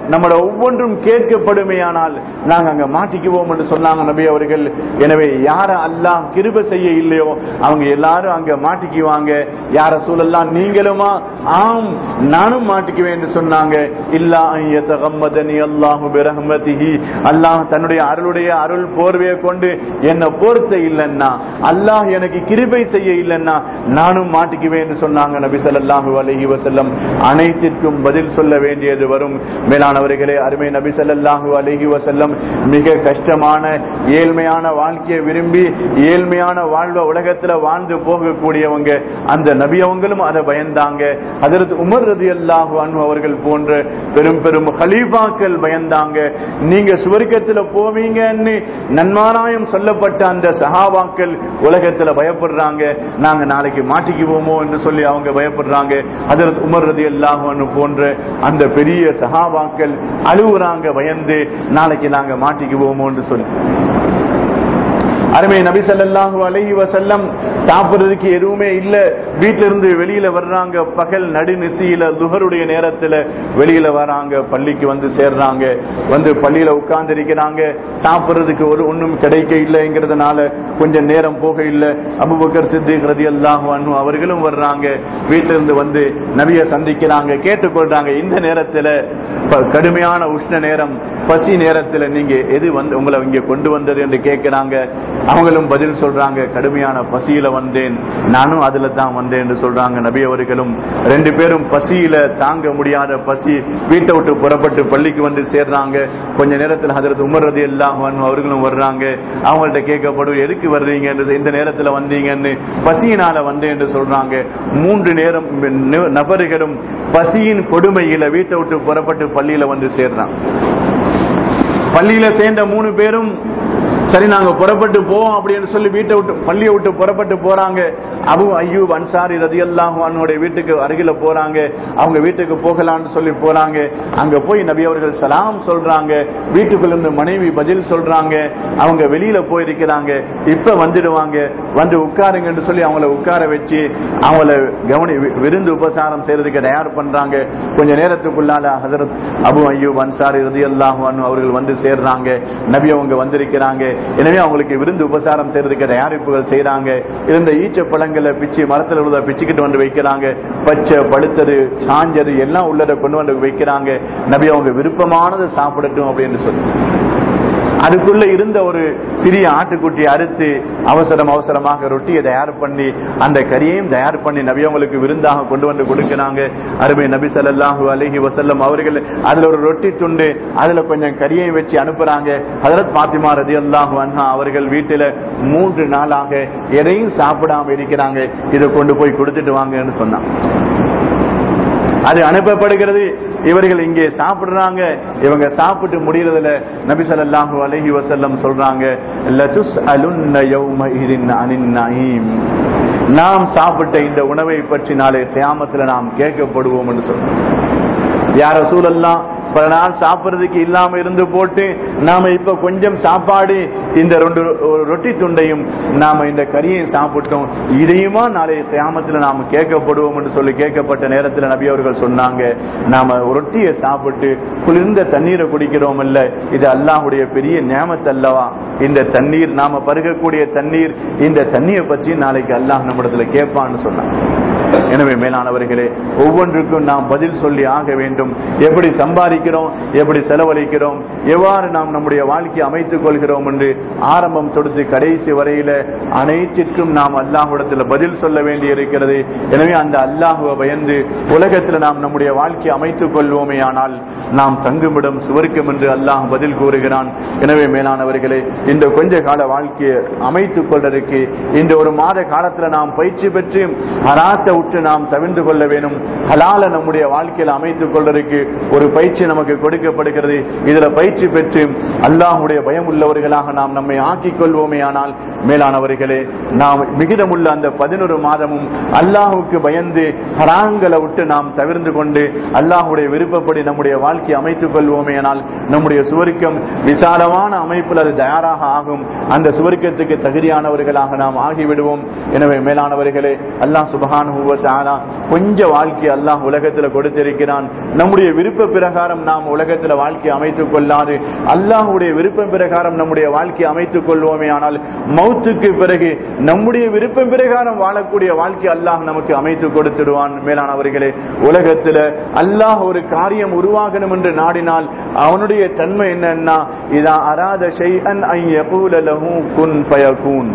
நம்மளோட ஒவ்வொன்றும் கேட்கப்படுமேயானால் நாங்க அங்க மாட்டிக்குவோம் என்று சொன்னாங்க நபி அவர்கள் எனவே யார அல்லாஹ் கிருப செய்ய இல்லையோ அவங்க எல்லாரும் அங்க மாட்டிக்குவாங்க யார சூழல்லாம் நீங்களுமா ஆம் நானும் மாட்டிக்குவேன் என்று சொன்னாங்க இல்லா ஐயத்தகம்மதனி அல்லாஹு பிரஹ்மதிஹி அல்லாஹ் தன்னுடைய அருளுடைய அருள் போர்வையை கொண்டு என்ன போர்த்த இல்லைன்னா அல்லாஹ் எனக்கு கிருபை செய்ய இல்லைன்னா நானும் மாட்டிக்குவேன் என்று சொன்னாங்க நபி ஸல்லல்லாஹு அலைஹி வஸல்லம் அனைத்திற்கும் பதில் சொல்ல வேண்டியது வரும் மேலானவர்களே அருமை நபி ஸல்லல்லாஹு அலைஹி வஸல்லம் மிக கஷ்டமான ஏழ்மையான வாழ்க்கையை விரும்பி ஏழ்மையான வாழ்வ உலகத்துல வாழ்ந்து போகக்கூடியவங்க அந்த நபி அவங்களும் அதை பயந்தாங்க அதற்கு உமர் ரதியல்லாஹு அன்ஹு அவர்கள் போன்ற பெரும் பெரும் ஹலீஃபாக்கள் பயந்தாங்க நீங்க சுவர்க்கத்துல போவீங்கன்னு நன்மாராயம் சொல்லப்பட்ட அந்த சஹாபாக்கள் உலகத்துல பயப்படுறாங்க நாங்க நாளைக்கு மாட்டிக்குவோமோ என்று சொல்லி அவங்க பயப்படுறாங்க அதற்கு உமர் ரதி அல்லாஹ் போன்ற அந்த பெரிய சஹாபாக்கள் அழுவுறாங்க பயந்து நாளைக்கு நாங்க மாட்டிக்குவோமோ என்று சொல்லி அருமை நபி ஸல்லல்லாஹு அலைஹி வஸல்லம் சாப்பிடுறதுக்கு எதுவுமே இல்ல வீட்ல இருந்து வெளியில வர்றாங்க பகல் நடுநிசியில துஹருடைய நேரத்துல வெளியில வராங்க பள்ளிக்கு வந்து சேர்றாங்க வந்து பள்ளியில உட்கார்ந்து இருக்கிறாங்க சாப்பிடுறதுக்கு ஒரு ஒண்ணும் கிடைக்க இல்லைங்கிறதுனால கொஞ்சம் நேரம் போக இல்ல அபுபக்கர் சித்திக் ரலியல்லாஹு அன்ஹு அவர்களும் வர்றாங்க வீட்ல இருந்து வந்து நபியை சந்திக்கிறாங்க கேட்டுக்கொள்றாங்க இந்த நேரத்துல ப- கடுமையான உஷ்ண நேரம் பசி நேரத்துல நீங்க எது வந்து உங்களை இங்க கொண்டு வந்தது என்று கேட்கிறாங்க அவங்களும் பதில் சொல்றாங்க கடுமையான பசியில வந்தேன் நானும் அதுல தான் வந்தேன் என்று சொல்றாங்க நபி அவர்களும் ரெண்டு பேரும் பசியில தாங்க முடியாத பசி வீட்டை விட்டு புறப்பட்டு பள்ளிக்கு வந்து சேர்றாங்க கொஞ்ச நேரத்தில் ஹதரத் உமர் ரதி எல்லாம் அவர்களும் வர்றாங்க அவங்கள்ட்ட கேட்கப்படும் எதுக்கு வர்றீங்க என்று இந்த நேரத்துல வந்தீங்கன்னு பசியினால வந்தேன் என்று சொல்றாங்க மூன்று நேரம் ந- நபர்களும் பசியின் கொடுமையில வீட்டை விட்டு புறப்பட்டு பள்ளியில வந்து சேர்றாங்க பள்ளியில சேர்ந்த மூணு பேரும் சரி நாங்க புறப்பட்டு போவோம் அப்படின்னு சொல்லி வீட்டை விட்டு பள்ளியை விட்டு புறப்பட்டு போறாங்க அபு ஐயூப் அன்சாரி ரதியல்லாஹு அன்னுடைய வீட்டுக்கு அருகில போறாங்க அவங்க வீட்டுக்கு போகலாம்னு சொல்லி போறாங்க அங்க போய் நபி அவர்கள் சலாம் சொல்றாங்க வீட்டுக்குள்ள இருந்து மனைவி பதில் சொல்றாங்க அவங்க வெளியில போயிருக்கிறாங்க இப்ப வந்துடுவாங்க வந்து உட்காருங்கன்னு சொல்லி அவங்கள உட்கார வச்சு அவங்கள கவனி வி- விருந்து உபசாரம் செய்யறதுக்கு தயார் பண்றாங்க கொஞ்ச நேரத்துக்குள்ளால ஹசரத் அபு ஐயூப் அன்சாரி ரதியல்லாஹு அன்ஹு அவர்கள் வந்து சேர்றாங்க நபி அவங்க வந்திருக்கிறாங்க எனவே அவங்களுக்கு விருந்து உபசாரம் செய்யறதுக்கு தயாரிப்புகள் செய்றாங்க இருந்த ஈச்ச பழங்களை பிச்சு மரத்துல உள்ள பிச்சுக்கிட்டு வந்து வைக்கிறாங்க பச்சை பழுத்தது காஞ்சது எல்லாம் உள்ளதை கொண்டு வந்து வைக்கிறாங்க நபி அவங்க விருப்பமானதை சாப்பிடட்டும் அப்படின்னு சொல்லி அதுக்குள்ள இருந்த ஒரு சிறிய ஆட்டுக்குட்டி அறுத்து அவசரம் அவசரமாக ரொட்டியை தயார் பண்ணி அந்த கறியையும் தயார் பண்ணி நபி அவங்களுக்கு விருந்தாக கொண்டு வந்து கொடுக்கிறாங்க அருமை நபி ஸல்லல்லாஹு அலைஹி வஸல்லம் அவர்கள் அதுல ஒரு ரொட்டி துண்டு அதுல கொஞ்சம் கறியை வச்சு அனுப்புறாங்க ஹஜரத் பாத்திமா ரதியல்லாஹு அன்ஹா அவர்கள் வீட்டுல மூன்று நாளாக எதையும் சாப்பிடாம இருக்கிறாங்க இதை கொண்டு போய் கொடுத்துட்டு வாங்கன்னு சொன்னாங்க அது அனுப்பப்படுகிறது இவர்கள் இங்கே சாப்பிடுறாங்க இவங்க சாப்பிட்டு முடியறதுல நபி ஸல்லல்லாஹு அலைஹி வஸல்லம் சொல்றாங்க லதுஸ்அலுன்ன யௌமஇதின் அனின் நஈம் நாம் சாப்பிட்ட இந்த உணவை பற்றி நாளை கியாமத்துல நாம் கேட்கப்படுவோம் என்று சொல்றோம் யார சூழல்லாம் பல நாள் சாப்பிடுறதுக்கு இல்லாம இருந்து போட்டு நாம இப்ப கொஞ்சம் சாப்பாடு இந்த ரெண்டு ஒரு ரொட்டி துண்டையும் நாம இந்த கறியையும் சாப்பிட்டோம் இதையுமா நாளைய கியாமத்துல நாம கேட்கப்படுவோம் என்று சொல்லி கேட்கப்பட்ட நேரத்துல நபி அவர்கள் சொன்னாங்க நாம ரொட்டியை சாப்பிட்டு குளிர்ந்த தண்ணீரை குடிக்கிறோம் இல்ல இது அல்லாஹ்வுடைய பெரிய நியமத் அல்லவா இந்த தண்ணீர் நாம பருகக்கூடிய தண்ணீர் இந்த தண்ணியை பற்றி நாளைக்கு அல்லாஹ் நம்மிடத்துல கேட்பான்னு சொன்னாங்க எனவே மேலானவர்களே ஒவ்வொன்றுக்கும் நாம் பதில் சொல்லி ஆக வேண்டும் எப்படி சம்பாதிக்கிறோம் எப்படி செலவழிக்கிறோம் எவ்வாறு நாம் நம்முடைய வாழ்க்கையை அமைத்துக் கொள்கிறோம் என்று ஆரம்பம் தொடுத்து கடைசி வரையில அனைத்திற்கும் நாம் அல்லாஹ்விடத்தில் பதில் சொல்ல வேண்டி இருக்கிறது எனவே அந்த அல்லாஹுவை பயந்து உலகத்தில் நாம் நம்முடைய வாழ்க்கையை அமைத்துக் கொள்வோமே ஆனால் நாம் தங்குமிடம் சுவர்க்கம் என்று அல்லாஹ் பதில் கூறுகிறான் எனவே மேலானவர்களே இந்த கொஞ்ச கால வாழ்க்கையை அமைத்துக் கொள்வதற்கு இந்த ஒரு மாத காலத்துல நாம் பயிற்சி பெற்று ஹராத்தை விட்டு நாம் தவிர்ந்து கொள்ள வேணும் ஹலால நம்முடைய வாழ்க்கையில அமைத்துக் கொள்வதற்கு ஒரு பயிற்சி நமக்கு கொடுக்கப்படுகிறது இதுல பயிற்சி பெற்று அல்லாஹுடைய பயம் உள்ளவர்களாக நாம் நம்மை ஆக்கிக் கொள்வோமே ஆனால் மேலானவர்களே நாம் மிகிதமுள்ள அந்த பதினொரு மாதமும் அல்லாஹுக்கு பயந்து ஹராங்களை விட்டு நாம் தவிர்ந்து கொண்டு அல்லாஹுடைய விருப்பப்படி நம்முடைய வாழ்க்கையை அமைத்துக் கொள்வோமே ஆனால் நம்முடைய சுவர்க்கம் விசாலமான அமைப்பில் அது தயாராக ஆகும் அந்த சுவர்க்கத்துக்கு தகுதியானவர்களாக நாம் ஆகிவிடுவோம் எனவே மேலானவர்களே அல்லாஹ் சுபஹான் கொஞ்ச வாழ்க்கை அல்லாஹ் உலகத்தில் கொடுத்திருக்கிறான் நம்முடைய விருப்ப பிரகாரம் நாம் உலகத்துல வாழ்க்கை அமைத்துக் கொள்ளாது அல்லாஹுடைய விருப்பம் பிரகாரம் நம்முடைய வாழ்க்கையை அமைத்துக் கொள்வோமே ஆனால் மௌத்துக்கு பிறகு நம்முடைய விருப்பம் பிரகாரம் வாழக்கூடிய வாழ்க்கை அல்லாஹ் நமக்கு அமைத்து கொடுத்துடுவான் மேலானவர்களே உலகத்துல அல்லாஹ் ஒரு காரியம் உருவாகணும் என்று நாடினால் அவனுடைய தன்மை என்னன்னா இதா அராத ஷைஅன் ஐ யகூல லஹு குன் ஃபயகூன்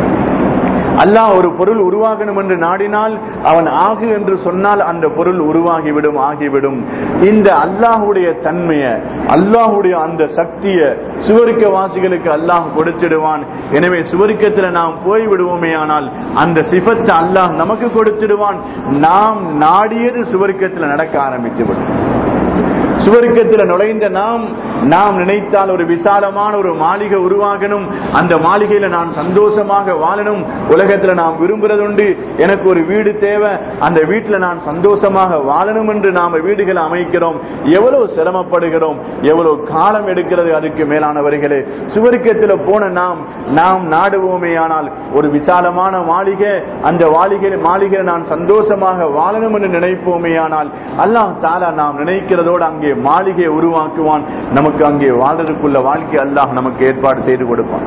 அல்லாஹ் ஒரு பொருள் உருவாகணும் என்று நாடினால் அவன் ஆகு என்று சொன்னால் அந்த பொருள் உருவாகிவிடும் ஆகிவிடும் இந்த அல்லாஹுடைய தன்மைய அல்லாஹுடைய அந்த சக்திய சுவர்க்க வாசிகளுக்கு அல்லாஹ் கொடுத்திடுவான் எனவே சுவர்க்கத்துல நாம் போய் விடுவோமே ஆனால் அந்த சிபத்தை அல்லாஹ் நமக்கு கொடுத்திடுவான் நாம் நாடியது சுவர்க்கத்துல நடக்க ஆரம்பித்து விடும் சுவர்க்கத்தில் நுழைந்த நாம் நாம் நினைத்தால் ஒரு விசாலமான ஒரு மாளிகை உருவாகணும் அந்த மாளிகையில நான் சந்தோஷமாக வாழணும் உலகத்துல நாம் விரும்புறது உண்டு எனக்கு ஒரு வீடு தேவை அந்த வீட்டுல நான் சந்தோஷமாக வாழணும் என்று நாம வீடுகளை அமைக்கிறோம் எவ்வளவு சிரமப்படுகிறோம் எவ்வளவு காலம் எடுக்கிறது அதுக்கு மேலானவர்களே சுவர்க்கத்தில் போன நாம் நாம் நாடுவோமே ஆனால் ஒரு விசாலமான மாளிகை அந்த மாளிகை மாளிகையில் நான் சந்தோஷமாக வாழணும் என்று நினைப்போமே ஆனால் அல்லாஹ் தாலா நாம் நினைக்கிறதோடு அங்கே மாளிகையை உருவாக்குவான் நமக்கு அங்கே வாழ்றதுக்குள்ள வாழ்க்கை அல்லாஹ் நமக்கு ஏற்பாடு செய்து கொடுப்பான்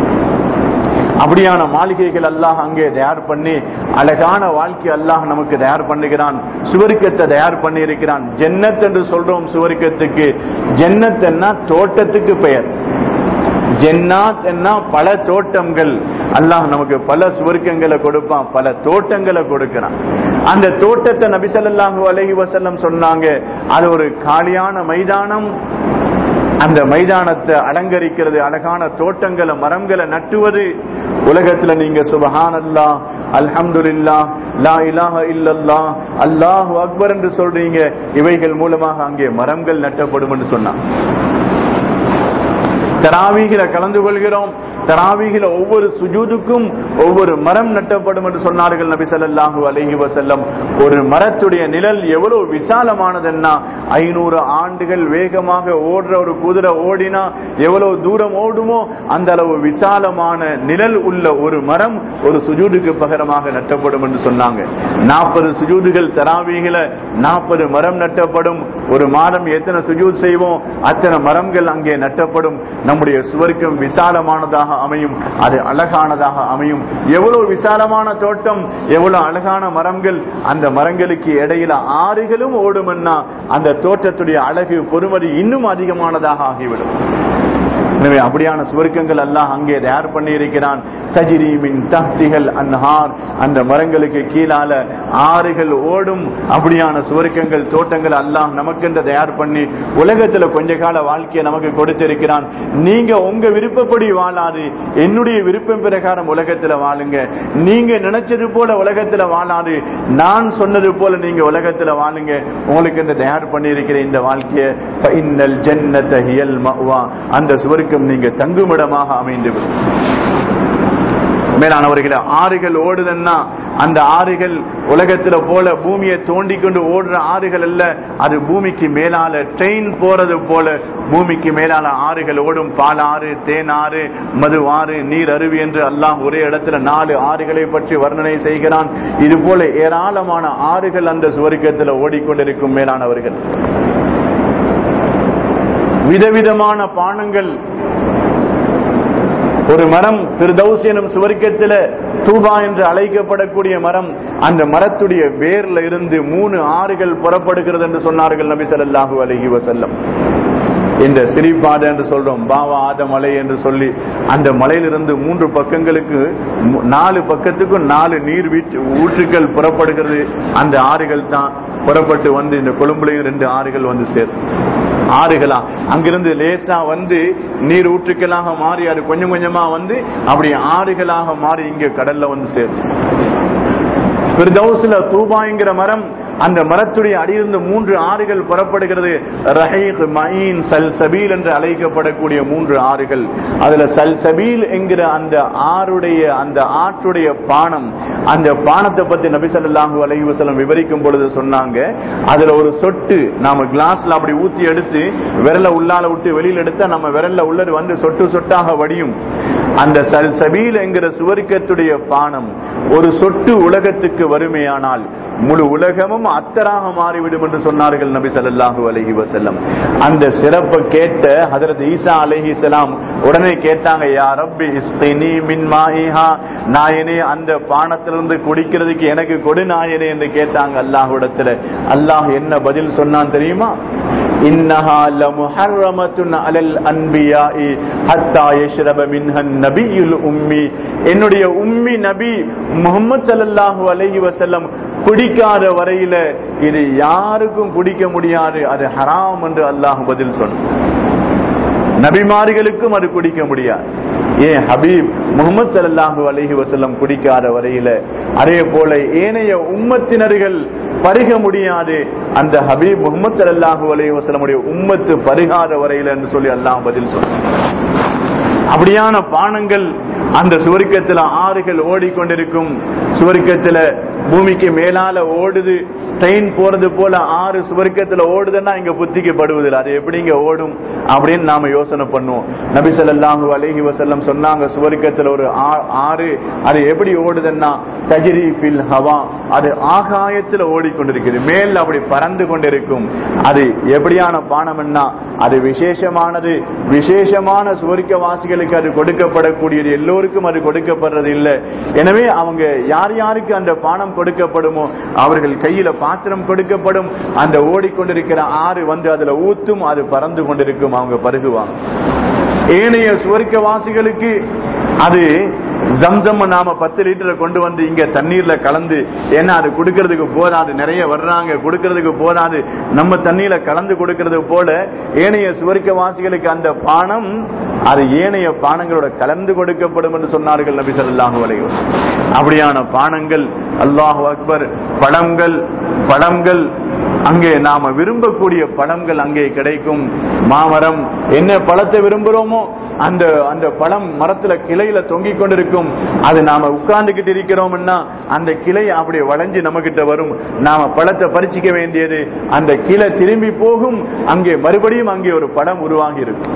அப்படியான மாளிகைகள் அல்லாஹ் அங்கே தயார் பண்ணி அழகான வாழ்க்கை அல்லாஹ் நமக்கு தயார் பண்ணுகிறான் சுவர்க்கத்தை தயார் பண்ணி இருக்கிறான் ஜென்னத் என்று சொல்றோம் சுவர்க்கத்துக்கு ஜென்னத் என்ன தோட்டத்துக்கு பெயர் ஜென்னாத் என்ன பல தோட்டங்கள் அல்லாஹ் நமக்கு பல சுவர்க்கங்களை கொடுப்பான் பல தோட்டங்களை கொடுக்கிறான் அந்த தோட்டத்தை நபிசல்லாஹு அலஹி வசல்லம் சொன்னாங்க அது ஒரு காலியான மைதானம் அந்த மைதானத்தை அலங்கரிக்கிறது அழகான தோட்டங்களை மரங்களை நட்டுவது உலகத்துல நீங்க சுபஹானல்லா அல்ஹம்துலில்லா லா இலாஹ இல்லல்லா அல்லாஹு அக்பர் என்று சொல்றீங்க இவைகள் மூலமாக அங்கே மரங்கள் நட்டப்படும் என்று சொன்னான் தராவீகில கலந்து கொள்கிறோம் தராவீகில ஒவ்வொரு சுஜூதுக்கும் ஒவ்வொரு மரம் நட்டப்படும் என்று சொன்னார்கள் நபி ஸல்லல்லாஹு அலைஹி வஸல்லம் ஒரு மரத்துடைய நிழல் எவ்வளவு விசாலமானதுன்னா ஐநூறு ஆண்டுகள் வேகமாக ஓடுற ஒரு குதிரை ஓடினா எவ்வளவு தூரம் ஓடுமோ அந்த அளவு விசாலமான நிழல் உள்ள ஒரு மரம் ஒரு சுஜூதுக்கு பகரமாக நட்டப்படும் என்று சொன்னாங்க நாற்பது சுஜூதுகள் தராவீகில நாற்பது மரம் நட்டப்படும் ஒரு மாதம் எத்தனை சுஜூத் செய்வோம் அத்தனை மரங்கள் அங்கே நட்டப்படும் நம்முடைய சுவர்க்கம் விசாலமானதாக அமையும் அது அழகானதாக அமையும் எவ்வளவு விசாலமான தோட்டம் எவ்வளவு அழகான மரங்கள் அந்த மரங்களுக்கு இடையில ஆறுகளும் ஓடுமென்னா அந்த தோட்டத்துடைய அழகு பொறுமதி இன்னும் அதிகமானதாக ஆகிவிடும் எனவே அப்படியான சுவர்க்கங்கள் அல்லாஹ் அங்கே தயார் பண்ணி இருக்கிறான் தஜிரீமின் தஹ்திகள் அன்ஹார் அந்த மரங்களுக்கு கீழால ஆறுகள் ஓடும் அப்படியான சுவர்க்கங்கள் தோட்டங்கள் அல்லாஹ் நமக்கென்று தயார் பண்ணி உலகத்துல கொஞ்ச கால வாழ்க்கையை நமக்கு கொடுத்திருக்கிறான் நீங்க உங்க விருப்பப்படி வாழாது என்னுடைய விருப்பம் பிரகாரம் உலகத்துல வாழுங்க நீங்க நினைச்சது போல உலகத்துல வாழாது நான் சொன்னது போல நீங்க உலகத்துல வாழுங்க உங்களுக்கு இந்த தயார் பண்ணி இருக்கிற இந்த வாழ்க்கையை ஃபஇன்னல் ஜன்னத ஹியல் மஅவா அந்த சுவர்க்கம் நீங்க தங்குமிடமாக அமைந்து விடும் மேலானவர்களே ஆறுகள் ஓடுதுன்னா அந்த ஆறுகள் உலகத்துல போல பூமியை தோண்டி கொண்டு ஓடுற ஆறுகள் அல்ல அது பூமிக்கு மேலால ட்ரெயின் போறது போல பூமிக்கு மேலால ஆறுகள் ஓடும் பால் ஆறு தேன் ஆறு மது ஆறு நீர் அருவி என்று அல்லாஹ் ஒரே இடத்துல நாலு ஆறுகளை பற்றி வர்ணனை செய்கிறான் இது போல ஏராளமான ஆறுகள் அந்த சுவர்க்கத்துல ஓடிக்கொண்டிருக்கும் மேலானவர்கள் விதவிதமான பானங்கள் ஒரு மரம் பிரதௌஸ் எனும் சுவர்க்கத்தில தூபா என்று அழைக்கப்படக்கூடிய மரம் அந்த மரத்துடைய வேர்ல இருந்து மூணு ஆறுகள் புறப்படுகிறது என்று சொன்னார்கள் நபி ஸல்லல்லாஹு அலைஹி வஸல்லம் இந்த சிரிப்பாடு என்று சொல்றோம் பாவா ஆத மலை என்று சொல்லி அந்த மலையிலிருந்து மூன்று பக்கங்களுக்கு மு- நாலு பக்கத்துக்கும் நாலு நீர் வீச்சு ஊற்றுக்கள் புறப்படுகிறது அந்த ஆறுகள் தான் புறப்பட்டு வந்து இந்த கொழும்புலையும் ரெண்டு ஆறுகள் வந்து சேரும் ஆறுகளா அங்கிருந்து லேசா வந்து நீர் ஊற்றுக்களாக மாறி அது கொஞ்சம் கொஞ்சமா வந்து அப்படி ஆறுகளாக மாறி இங்க கடல்ல வந்து சேரும் பிரதௌஸ்ல தூபாங்கிற மரம் அந்த மரத்துடைய அடியிலிருந்து மூன்று ஆறுகள் புறப்படுகிறது ரஹீக் மயின் சல்சபீல் என்று அழைக்கப்படக்கூடிய மூன்று ஆறுகள் அதுல சல்சபீல் என்கிற அந்த ஆறுடைய அந்த ஆற்றுடைய பானம் அந்த பானத்தை பத்தி நபி ஸல்லல்லாஹு அலைஹி வஸல்லம் விவரிக்கும் பொழுது சொன்னாங்க அதுல ஒரு சொட்டு நாம கிளாஸ்ல அப்படி ஊத்தி எடுத்து விரல உள்ளால விட்டு வெளியில எடுத்தா நம்ம விரல்ல உள்ளது வந்து சொட்டு சொட்டாக வடியும் அந்த சல்சபீல் என்கிற சுவர்க்கத்துடைய பானம் ஒரு சொட்டு உலகத்துக்கு வருமேயானால் முழு உலகமும் அத்தராக மாறிவிடும் என்று சொன்னார்கள் நபி ஸல்லல்லாஹு அலைஹி வஸல்லம் அந்த சிறப்பை கேட்ட ஹஜரத் ஈசா அலைஹிஸ்ஸலாம் உடனே கேட்டாங்க யா ரப்பி இஸ்கினி மின் மாஹிஹா நாயனே அந்த பானத்திலிருந்து குடிக்கிறதுக்கு எனக்கு கொடு நாயனே என்று கேட்டாங்க அல்லாஹ்விடத்துல அல்லாஹ் என்ன பதில் சொன்னான் தெரியுமா இன்னஹா லமுஹர்ரமத்துன் அலல் அன்பியாஇ ஹத்தா யஷ்ரப மின்ஹன் நபியுல் உம்மி என்னுடைய உம்மி நபி முஹம்மது ஸல்லல்லாஹு அலைஹி வஸல்லம் குடிக்காத வரையில இது யாருக்கும் குடிக்க முடியாது அது ஹராம் என்று அல்லாஹ் பதில் சொன்னான் நபிமார்களுக்கும் அது குடிக்க முடியாது ஏன் ஹபீப் முகமது சல்லாஹு அலஹி வசல்லம் குடிக்காத வரையில அதே போல ஏனைய உம்மத்தினர்கள் பருக முடியாது அந்த ஹபீப் முகமது சல்லாஹு அலஹி வசல்லமுடைய உம்மத்து பருகாத வரையில என்று சொல்லி அல்லாஹ் பதில் சொன்னான் அப்படியான பானங்கள் அந்த சுவர்க்கத்துல ஆறுகள் ஓடிக்கொண்டிருக்கும் சுவர்க்கத்துல பூமிக்கு மேலால ஓடுது ட்ரெயின் போறது போல ஆறு சுவர்க்கத்துல ஓடுதுன்னா இங்க புத்திக்கு படுவதில்லை அது எப்படி இங்க ஓடும் அப்படின்னு நாம யோசனை பண்ணுவோம் நபி ஸல்லல்லாஹு அலைஹி வஸல்லம் சொன்னாங்க சுவர்க்கத்துல ஒரு ஆ- ஆறு அது எப்படி ஓடுதுன்னா தஜ்ரி ஃபில் ஹவா அது ஆகாயத்துல ஓடிக்கொண்டிருக்குது மேல் அப்படி பறந்து கொண்டிருக்கும் அது எப்படியான பானம்னா அது விசேஷமானது விசேஷமான சுவர்க்க வாசிகளுக்கு அது கொடுக்கப்படக்கூடியது எல்லோருக்கும் அது கொடுக்கப்படுறது இல்லை எனவே அவங்க யார் யாருக்கு அந்த பானம் கொடுக்கப்படுமோ அவர்கள் கையில பாத்திரம் கொடுக்கப்படும் அந்த ஓடிக்கொண்டிருக்கிற ஆறு வந்து அதுல ஊத்தும் அது பறந்து கொண்டிருக்கும் அவங்க பருகுவாங்க ஏனைய சுவர்க்க வாசிகளுக்கு அது ஜம்சம் நாம பத்து லிட்டரை கொண்டு வந்து இங்க தண்ணீர்ல கலந்து ஏன்னா அது குடுக்கறதுக்கு போதாது நிறைய வர்றாங்க குடுக்கறதுக்கு போதாது நம்ம தண்ணீர்ல கலந்து கொடுக்கறது போல ஏனைய சுவர்க்க வாசிகளுக்கு அந்த பானம் அது ஏனைய பானங்களோட கலந்து கொடுக்கப்படும் என்று சொன்னார்கள் நபி ஸல்லல்லாஹு அலைஹி வஸல்லம் அப்படியான பானங்கள் அல்லாஹ் அக்பர் பழங்கள் பழங்கள் அங்கே நாம விரும்பக்கூடிய பழங்கள் அங்கே கிடைக்கும் மாமரம் என்ன பழத்தை விரும்புறோமோ அந்த அந்த பழம் மரத்துல கிளையில தொங்கிக் கொண்டிருக்கும் அது நாம உட்கார்ந்துகிட்டு இருக்கிறோம்னா அந்த கிளை அப்படியே வளைஞ்சு நம்ம கிட்ட வரும் நாம பழத்தை பறிச்சுக்க வேண்டியது அந்த கிளை திரும்பி போகும் அங்கே மறுபடியும் அங்கே ஒரு பழம் உருவாகி இருக்கும்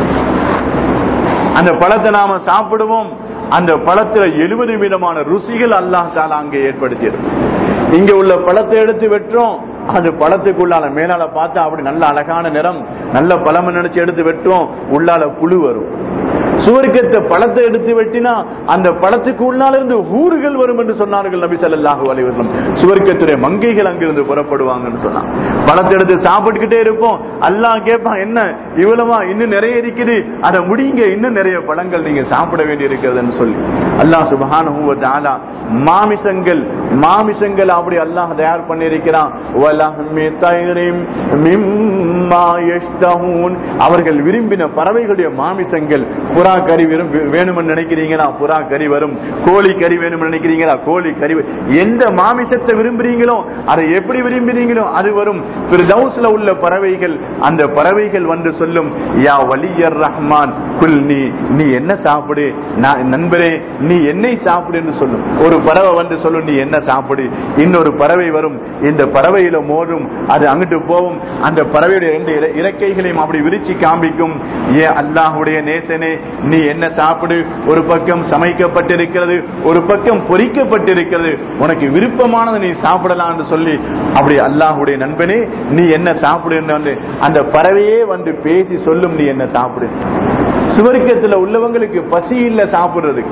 அந்த பழத்தை நாம சாப்பிடுவோம் அந்த பழத்துல எழுபது விதமான ருசிகள் அல்லாஹ் தாலா அங்கே ஏற்படுத்தியிருக்கு இங்க உள்ள பழத்தை எடுத்து வெட்டுறோம் அது பழத்துக்குள்ளால மேலால பார்த்தா அப்படி நல்ல அழகான நிறம் நல்ல பழம் நினைச்சு எடுத்து வெட்டுவோம் உள்ளால புழு வரும் சுவர்க்கத்தை பழத்தை எடுத்து வெட்டினா அந்த பழத்துக்கு உள்ளால இருந்து ஊர்கள் வரும் என்று சொன்னார்கள் நபி ஸல்லல்லாஹு அலைஹி வஸல்லம் சுவர்க்கத்துடைய மங்கைகள் அங்கிருந்து புறப்படுவாங்கன்னு சொன்னாங்க பழத்தை எடுத்து சாப்பிட்டுக்கிட்டே இருப்போம் அல்லாஹ் கேட்பான் என்ன இவ்வளவா இன்னும் நிறைய இருக்குது அதை முடிங்க இன்னும் நிறைய பழங்கள் நீங்க சாப்பிட வேண்டி இருக்கிறதுன்னு சொல்லி அல்லாஹ் சுப்ஹானஹு வ தஆலா மாமிசங்கள் மாமிசங்கள் அப்படி அல்லாஹ் தயார் பண்ணியிருக்கிறான் வலஹ்மி தைரிம் மிம்மா யஷ்தஹூன் அவர்கள் விரும்பின பறவைகளுடைய மாமிசங்கள் புறா கறி விரும்பி வேணும்னு நினைக்கிறீங்கன்னா புறா கறி வரும் கோழி கறி வேணும்னு நினைக்கிறீங்களா கோழி கறி வ- எந்த மாமிசத்தை விரும்புறீங்களோ அதை எப்படி விரும்புறீங்களோ அது வரும் ஃபிர்தௌஸ்ல உள்ள பறவைகள் அந்த பறவைகள் வந்து சொல்லும் யா வலியர் ரஹ்மான் குல் நீ நீ என்ன சாப்பிடு நான் நண்பரே நீ என்னை சாப்பிடு என்று சொல்லும் ஒரு பறவை வந்து சொல்லும் நீ என்ன சாப்பிடு இன்னொரு பறவை வரும் இந்த பறவையில மோதும் அது அங்கிட்டு போகும் அந்த பறவையுடைய ரெண்டு இற- இறக்கைகளையும் அப்படி விரிச்சு காண்பிக்கும் ஏ அல்லாஹ்வுடைய நேசனே நீ என்ன சாப்பிடு ஒரு பக்கம் சமைக்கப்பட்டிருக்கிறது ஒரு பக்கம் பொரிக்கப்பட்டிருக்கிறது உனக்கு விருப்பமானதை நீ சாப்பிடலாம் என்று சொல்லி அப்படி அல்லாஹ்வுடைய நண்பனே நீ என்ன சாப்பிடு என்று வந்து அந்த பறவையே வந்து பேசி சொல்லும் நீ என்ன சாப்பிடு சுவர்க்கத்துல உள்ளவங்களுக்கு பசி இல்ல சாப்பிடுறதுக்கு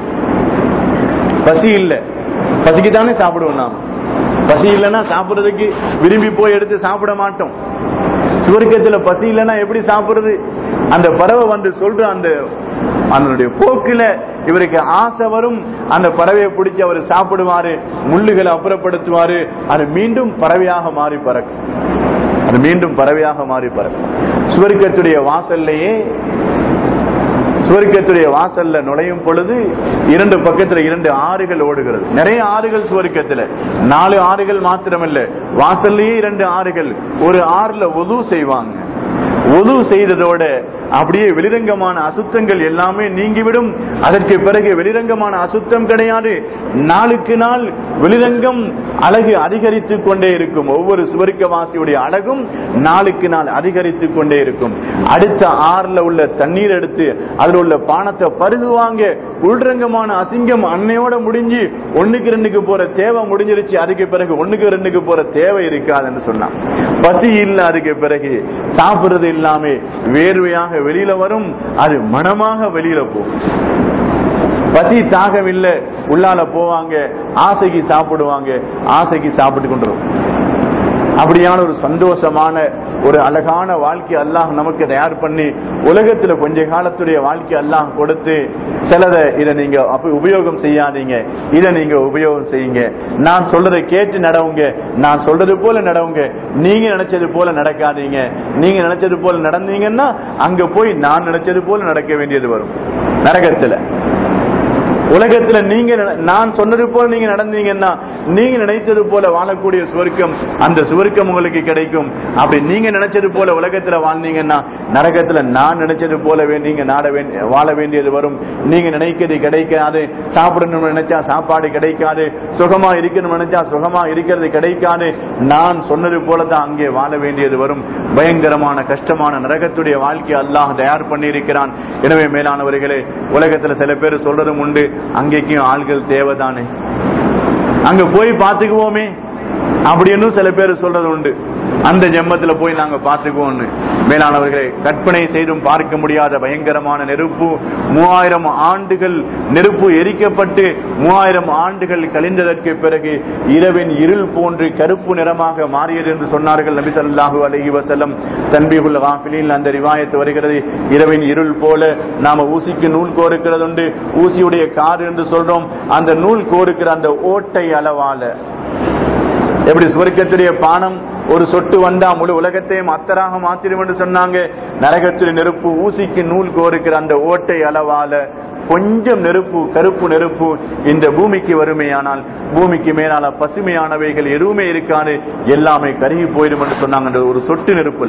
பசி இல்ல பசிக்கு தானே சாப்பிடுவோம் நாம பசி இல்லைன்னா சாப்பிடுறதுக்கு விரும்பி போய் எடுத்து சாப்பிட மாட்டோம் சுவர்க்கத்துல பசி இல்லைன்னா எப்படி சாப்பிடுறது அந்த பறவை வந்து சொல்ற அந்த அதனுடைய போக்குல இவருக்கு ஆசை வரும் அந்த பறவையை பிடிச்சு அவர் சாப்பிடுவாரு முள்ளுகளை அப்புறப்படுத்துவாரு அது மீண்டும் பறவையாக மாறி பறக்கும் அது மீண்டும் பறவையாக மாறி பறக்கும் சுவர்க்கத்துடைய வாசல்லையே சுவர்க்கத்துடைய வாசல்ல நுழையும் பொழுது இரண்டு பக்கத்துல இரண்டு ஆறுகள் ஓடுகிறது நிறைய ஆறுகள் சுவர்க்கத்துல நாலு ஆறுகள் மாத்திரமல்ல வாசல்லையே இரண்டு ஆறுகள் ஒரு ஆறுல ஒது செய்வாங்க ஒது செய்ததோட அப்படியே வெளிரங்கமான அசுத்தங்கள் எல்லாமே நீங்கிவிடும் அதற்கு பிறகு வெளிரங்கமான அசுத்தம் கிடையாது நாளுக்கு நாள் வெளிரங்கம் அழகு அதிகரித்துக் கொண்டே இருக்கும் ஒவ்வொரு சுவர்க்கவாசியுடைய அழகும் நாளுக்கு நாள் அதிகரித்துக் கொண்டே இருக்கும் அடுத்த ஆறுல உள்ள தண்ணீர் எடுத்து அதுல உள்ள பானத்தை பருகுவாங்க உள்ரங்கமான அசிங்கம் அன்னையோட முடிஞ்சு ஒண்ணுக்கு ரெண்டுக்கு போற தேவை முடிஞ்சிருச்சு அதுக்கு பிறகு ஒண்ணுக்கு ரெண்டுக்கு போற தேவை இருக்காதுன்னு சொன்னான் பசி இல்ல அதுக்கு பிறகு சாப்பிடுறது இல்லாம வேர்வையாக வெளியில வரும் அது மனமாக வெளியில போகும் பசி தாகம் இல்ல உள்ளால போவாங்க ஆசைக்கு சாப்பிடுவாங்க ஆசைக்கு சாப்பிட்டு கொண்டுரும் அப்படியான ஒரு சந்தோஷமான ஒரு அழகான வாழ்க்கை அல்லாஹ் நமக்கு தயார் பண்ணி உலகத்துல கொஞ்ச காலத்துடைய வாழ்க்கை அல்லாஹ் கொடுத்து சிலதை இதை நீங்க அப்ப உபயோகம் செய்யாதீங்க இதை நீங்க உபயோகம் செய்யுங்க நான் சொல்றதை கேட்டு நடவுங்க நான் சொல்றது போல நடவுங்க நீங்க நினைச்சது போல நடக்காதீங்க நீங்க நினைச்சது போல நடந்தீங்கன்னா அங்க போய் நான் நினைச்சது போல நடக்க வேண்டியது வரும் நரகத்துல உலகத்துல நீங்க நினை- நான் சொன்னது போல நீங்க நடந்தீங்கன்னா நீங்க நினைத்தது போல வாழக்கூடிய சுவர்க்கம் அந்த சுவர்க்கம் உங்களுக்கு கிடைக்கும் அப்படி நீங்க நினைச்சது போல உலகத்துல வாழ்ந்தீங்கன்னா நரகத்துல நான் நினைச்சது போல வே- நீங்க நாட வேண்டிய வாழ வேண்டியது வரும் நீங்க நினைக்கிறது கிடைக்காது சாப்பிடணும்னு நினைச்சா சாப்பாடு கிடைக்காது சுகமா இருக்கணும்னு நினைச்சா சுகமா இருக்கிறது கிடைக்காது நான் சொன்னது போல தான் அங்கே வாழ வேண்டியது வரும் பயங்கரமான கஷ்டமான நரகத்துடைய வாழ்க்கை அல்லாஹ் தயார் பண்ணி இருக்கிறான் எனவே மேலானவர்களே உலகத்துல சில பேர் சொல்றதும் உண்டு அங்கேக்கும் ஆள்கள் தேவைதானே அங்க போய் பாத்துக்குவோமே அப்படின்னு சில பேர் சொல்றது உண்டு அந்த ஜென்மத்துல போய் நாங்க பாத்துக்குவோம்னு மேலானவர்களை கற்பனை செய்தும் பார்க்க முடியாத பயங்கரமான நெருப்பு மூவாயிரம் ஆண்டுகள் நெருப்பு எரிக்கப்பட்டு மூவாயிரம் ஆண்டுகள் கழிந்ததற்கு பிறகு இரவின் இருள் போன்று கருப்பு நிறமாக மாறியது என்று சொன்னார்கள் நபி ஸல்லல்லாஹு அலைஹி வஸல்லம் தன்பீகுல் காஃபிலில் அந்த ரிவாயத்து வருகிறது இரவின் இருள் போல நாம ஊசிக்கு நூல் கோருக்கிறது உண்டு ஊசியுடைய காது என்று சொல்றோம் அந்த நூல் கோருக்கிற அந்த ஓட்டை அளவால எப்படி சுவர்க்கத்துடைய பானம் ஒரு சொட்டு வந்தா முழு உலகத்தையும் அத்தராக மாத்திரும் என்று சொன்னாங்க நரகத்தில் நெருப்பு ஊசிக்கு நூல் கோருக்கிற அந்த ஓட்டை அளவால கொஞ்சம் நெருப்பு கருப்பு நெருப்பு இந்த பூமிக்கு வறுமையானால் பூமிக்கு மேலால பசுமையானவைகள் எதுவுமே இருக்காது எல்லாமே கருகி போயிடும் என்று சொன்னாங்க அந்த ஒரு சொட்டு நெருப்புல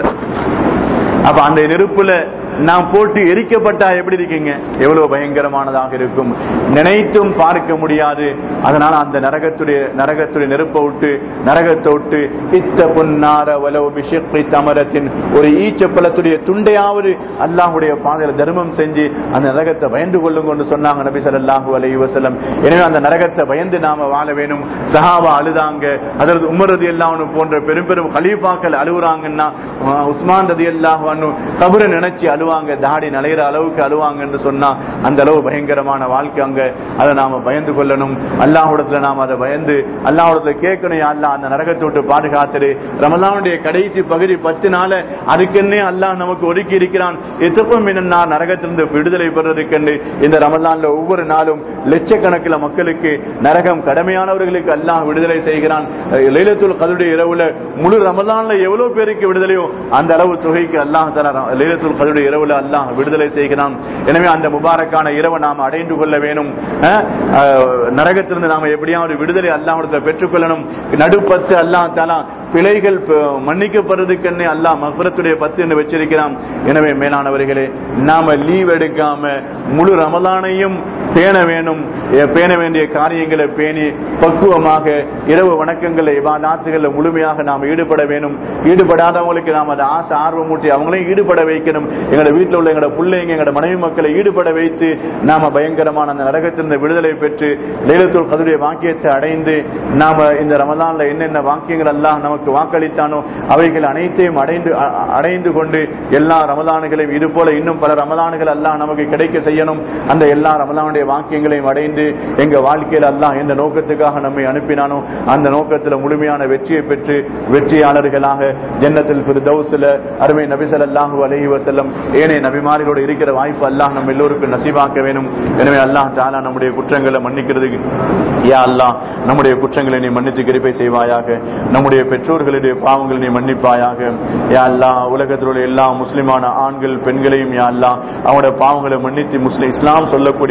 அப்ப அந்த நெருப்புல நாம் போட்டு எரிக்கப்பட்டா எப்படி இருக்கீங்க எவ்வளவு பயங்கரமானதாக இருக்கும் நினைத்தும் பார்க்க முடியாது அதனால அந்த நரகத்துடைய நரகத்துடைய நெருப்பை விட்டு நரகத்தை விட்டு இத்த பொன்னார வலவு பிஷக்தி தமரத்தின் ஒரு ஈச்சப்பழத்துடைய துண்டையாவது அல்லாஹுடைய பாதையில தர்மம் செஞ்சு அந்த நரகத்தை பயந்து கொள்ளுங்க என்று சொன்னாங்க நபி ஸல்லல்லாஹு அலைஹி வஸல்லம் எனவே அந்த நரகத்தை பயந்து நாம வாழ வேணும் சஹாபா அழுதாங்க அதாவது உமர் ரதி அல்லாஹ் போன்ற பெரும் பெரும் கலீஃபாக்கள் அழுகுறாங்கன்னா அஹ் உஸ்மான் ரதி அல்லாஹ் கபரை நினைச்சு அழுவாங்க தாடி நலையிற அளவுக்கு அழுவாங்க என்று சொன்னா அந்த அளவு பயங்கரமான வாழ்க்கை அங்க அதை நாம பயந்து கொள்ளணும் அல்லாஹ்விடத்துல நாம அதை பயந்து அல்லாஹ்விடத்துல கேட்கணும் யா அல்லாஹ் அந்த நரகத்தை விட்டு பாதுகாத்துரு ரமலானுடைய கடைசி பகுதி பத்து நாள அதுக்கென்னே அல்லாஹ் நமக்கு ஒதுக்கி இருக்கிறான் எத்தப்பும் என்னன்னா நரகத்திலிருந்து விடுதலை பெறதுக்கென்று இந்த ரமலான்ல ஒவ்வொரு நாளும் லட்சக்கணக்கில் மக்களுக்கு நரகம் கடமையானவர்களுக்கு அல்லாஹ் விடுதலை செய்கிறான் அஹ் லைலத்துல் கதுடைய இரவுல முழு ரமலான்ல எவ்வளவு பேருக்கு விடுதலையோ அந்த அளவு தொகைக்கு அல்லாஹ் தர லைலத்துல் கதுடைய இரவுல அல்லாஹ் விடுதலை செய்கிறான் எனவே அந்த முபாரக்கான இரவை நாம் அடைந்து கொள்ள வேணும் அஹ் அஹ் நரகத்திலிருந்து நாம எப்படியாவது விடுதலை அல்லாஹ்விடத்தை பெற்றுக்கொள்ளணும் நடுப்பத்து அல்லாஹ் தாலா பிழைகள் ப- மன்னிக்கப்படுறதுக்குன்னே அல்லாஹ் மஃபரத்துடைய பத்து என்று வச்சிருக்கிறான் எனவே மேலானவர்களே நாம லீவ் எடுக்காம முழு ரமலானையும் பேண வேணும் எ- பேண வேண்டிய காரியங்களை பேணி பக்குவமாக இரவு வணக்கங்களை இபாதாத்துகளில் முழுமையாக நாம் ஈடுபட வேணும் ஈடுபடாதவங்களுக்கு நாம் அதை ஆசை ஆர்வம் ஊட்டி அவங்களையும் ஈடுபட வைக்கணும் எங்களோட வீட்டில் உள்ள எங்களோட பிள்ளைங்க எங்களோட மனைவி மக்களை ஈடுபட வைத்து நாம பயங்கரமான அந்த நரகத்திலிருந்து விடுதலை பெற்று லைலத்துல் கதுடைய வாக்கியத்தை அடைந்து நாம இந்த ரமலான்ல என்னென்ன வாக்கியங்கள் எல்லாம் நமக்கு வாக்களித்தானோ அவைகள் அனைத்தையும் அடைந்து அ- அ- அடைந்து கொண்டு எல்லா ரமலானுகளையும் இது போல இன்னும் பல ரமலானுகள் எல்லாம் நமக்கு கிடைக்க செய்யணும் அந்த எல்லா ரமலானுடைய வாக்கியங்களையும் அடைந்து எங்க வாழ்க்கையில் அல்லாஹ் எந்த நோக்கத்துக்காக நம்மை அனுப்பினானோ அந்த நோக்கத்தில் முழுமையான வெற்றியை பெற்று வெற்றியாளர்களாக ஜன்னத்தில் ஃபிர்தௌஸ்ல அருமை நபி ஸல்லல்லாஹு அலைஹி வஸல்லம் ஏனைய நபிமார்களோடு இருக்கிற வாய்ப்பு அல்லாஹ் நம்ம எல்லோருக்கும் நசீபாக்க வேணும் எனவே அல்லாஹ் தஆலா நம்முடைய குற்றங்களை மன்னிக்கிறதுக்கு யா அல்லாஹ் நம்முடைய குற்றங்களை நீ மன்னித்து கிருபை செய்வாயாக நம்முடைய பெற்றோர்களுடைய பாவங்களை நீ மன்னிப்பாயாக யா அல்லாஹ் உலகத்தில் உள்ள எல்லா முஸ்லிமான ஆண்கள் பெண்களையும் யா அல்லாஹ் அவங்களுடைய பாவங்களை மன்னித்து முஸ்லிம் இஸ்லாம் சொல்லக்கூடிய வழிமுறைகள்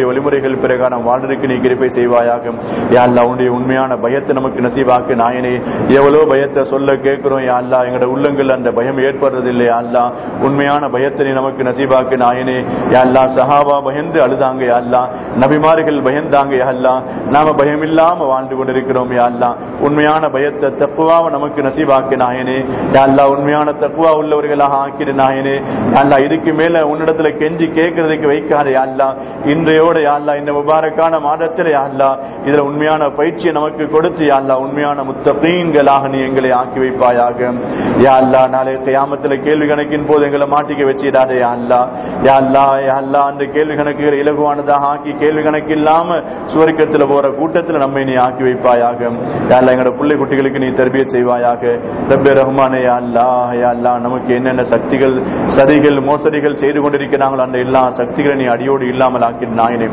கட்டளைகள் பிரகாரம் வாழ்றதுக்கு நீ கிருபை செய்வாயாக யா அல்லாஹ் உன்னுடைய உண்மையான பயத்தை நமக்கு நசீவாக்கு நாயனே எவ்வளவு பயத்தை சொல்ல கேட்கிறோம் யா அல்லாஹ் எங்களோட உள்ளங்கள் அந்த பயம் ஏற்படுறதில்லை யா அல்லாஹ் உண்மையான பயத்தை நீ நமக்கு நசீவாக்கு நாயனே யா அல்லாஹ் சஹாபா பயந்து அழுதாங்க யா அல்லாஹ் நபிமார்கள் பயந்தாங்க யா அல்லாஹ் நாம பயம் இல்லாம வாழ்ந்து கொண்டிருக்கிறோம் யா அல்லாஹ் உண்மையான பயத்தை தப்புவாவை நமக்கு நசீவாக்கு நாயனே யா அல்லாஹ் உண்மையான தக்குவா உள்ளவர்களாக ஆக்கிடு நாயனே யா அல்லாஹ் இதுக்கு மேல உன்னிடத்துல கெஞ்சி கேட்கறதுக்கு வைக்காத யா அல்லாஹ் இன்றையோட யா அல்லாஹ் இந்த முபாரக்கான மாதத்துல யா அல்லாஹ் இதுல உண்மையான பயிற்சியை நமக்கு கொடுத்து யா அல்லாஹ் உண்மையான முத்தகீன்களாக நீ எங்களை ஆக்கி வைப்பாயாக யா அல்லாஹ் நாளை கியாமத்துல கேள்வி கணக்கின் போது எங்களை மாட்டிக்க வச்சிடாதே யா அல்லாஹ் யா அல்லாஹ் யா அல்லாஹ் அந்த கேள்வி கணக்குகள் இலகுவானதாக ஆக்கி கேள்வி கணக்கு இல்லாம சுவர்க்கத்துல போற கூட்டத்துல நம்மை நீ ஆக்கி வைப்பாயாக யா அல்லாஹ் எங்களோட பிள்ளை குட்டிகளுக்கு நீ தர்பியத் செய்வாயாக ரப்பே ரஹ்மானே யா அல்லாஹ் யா அல்லாஹ் நமக்கு என்னென்ன சக்திகள் சதிகள் மோசடிகள் செய்து கொண்டிருக்கிறாங்களோ அந்த எல்லா சக்திகளை நீ அடியோடு இல்லாமல் ஆக்கி நாயனே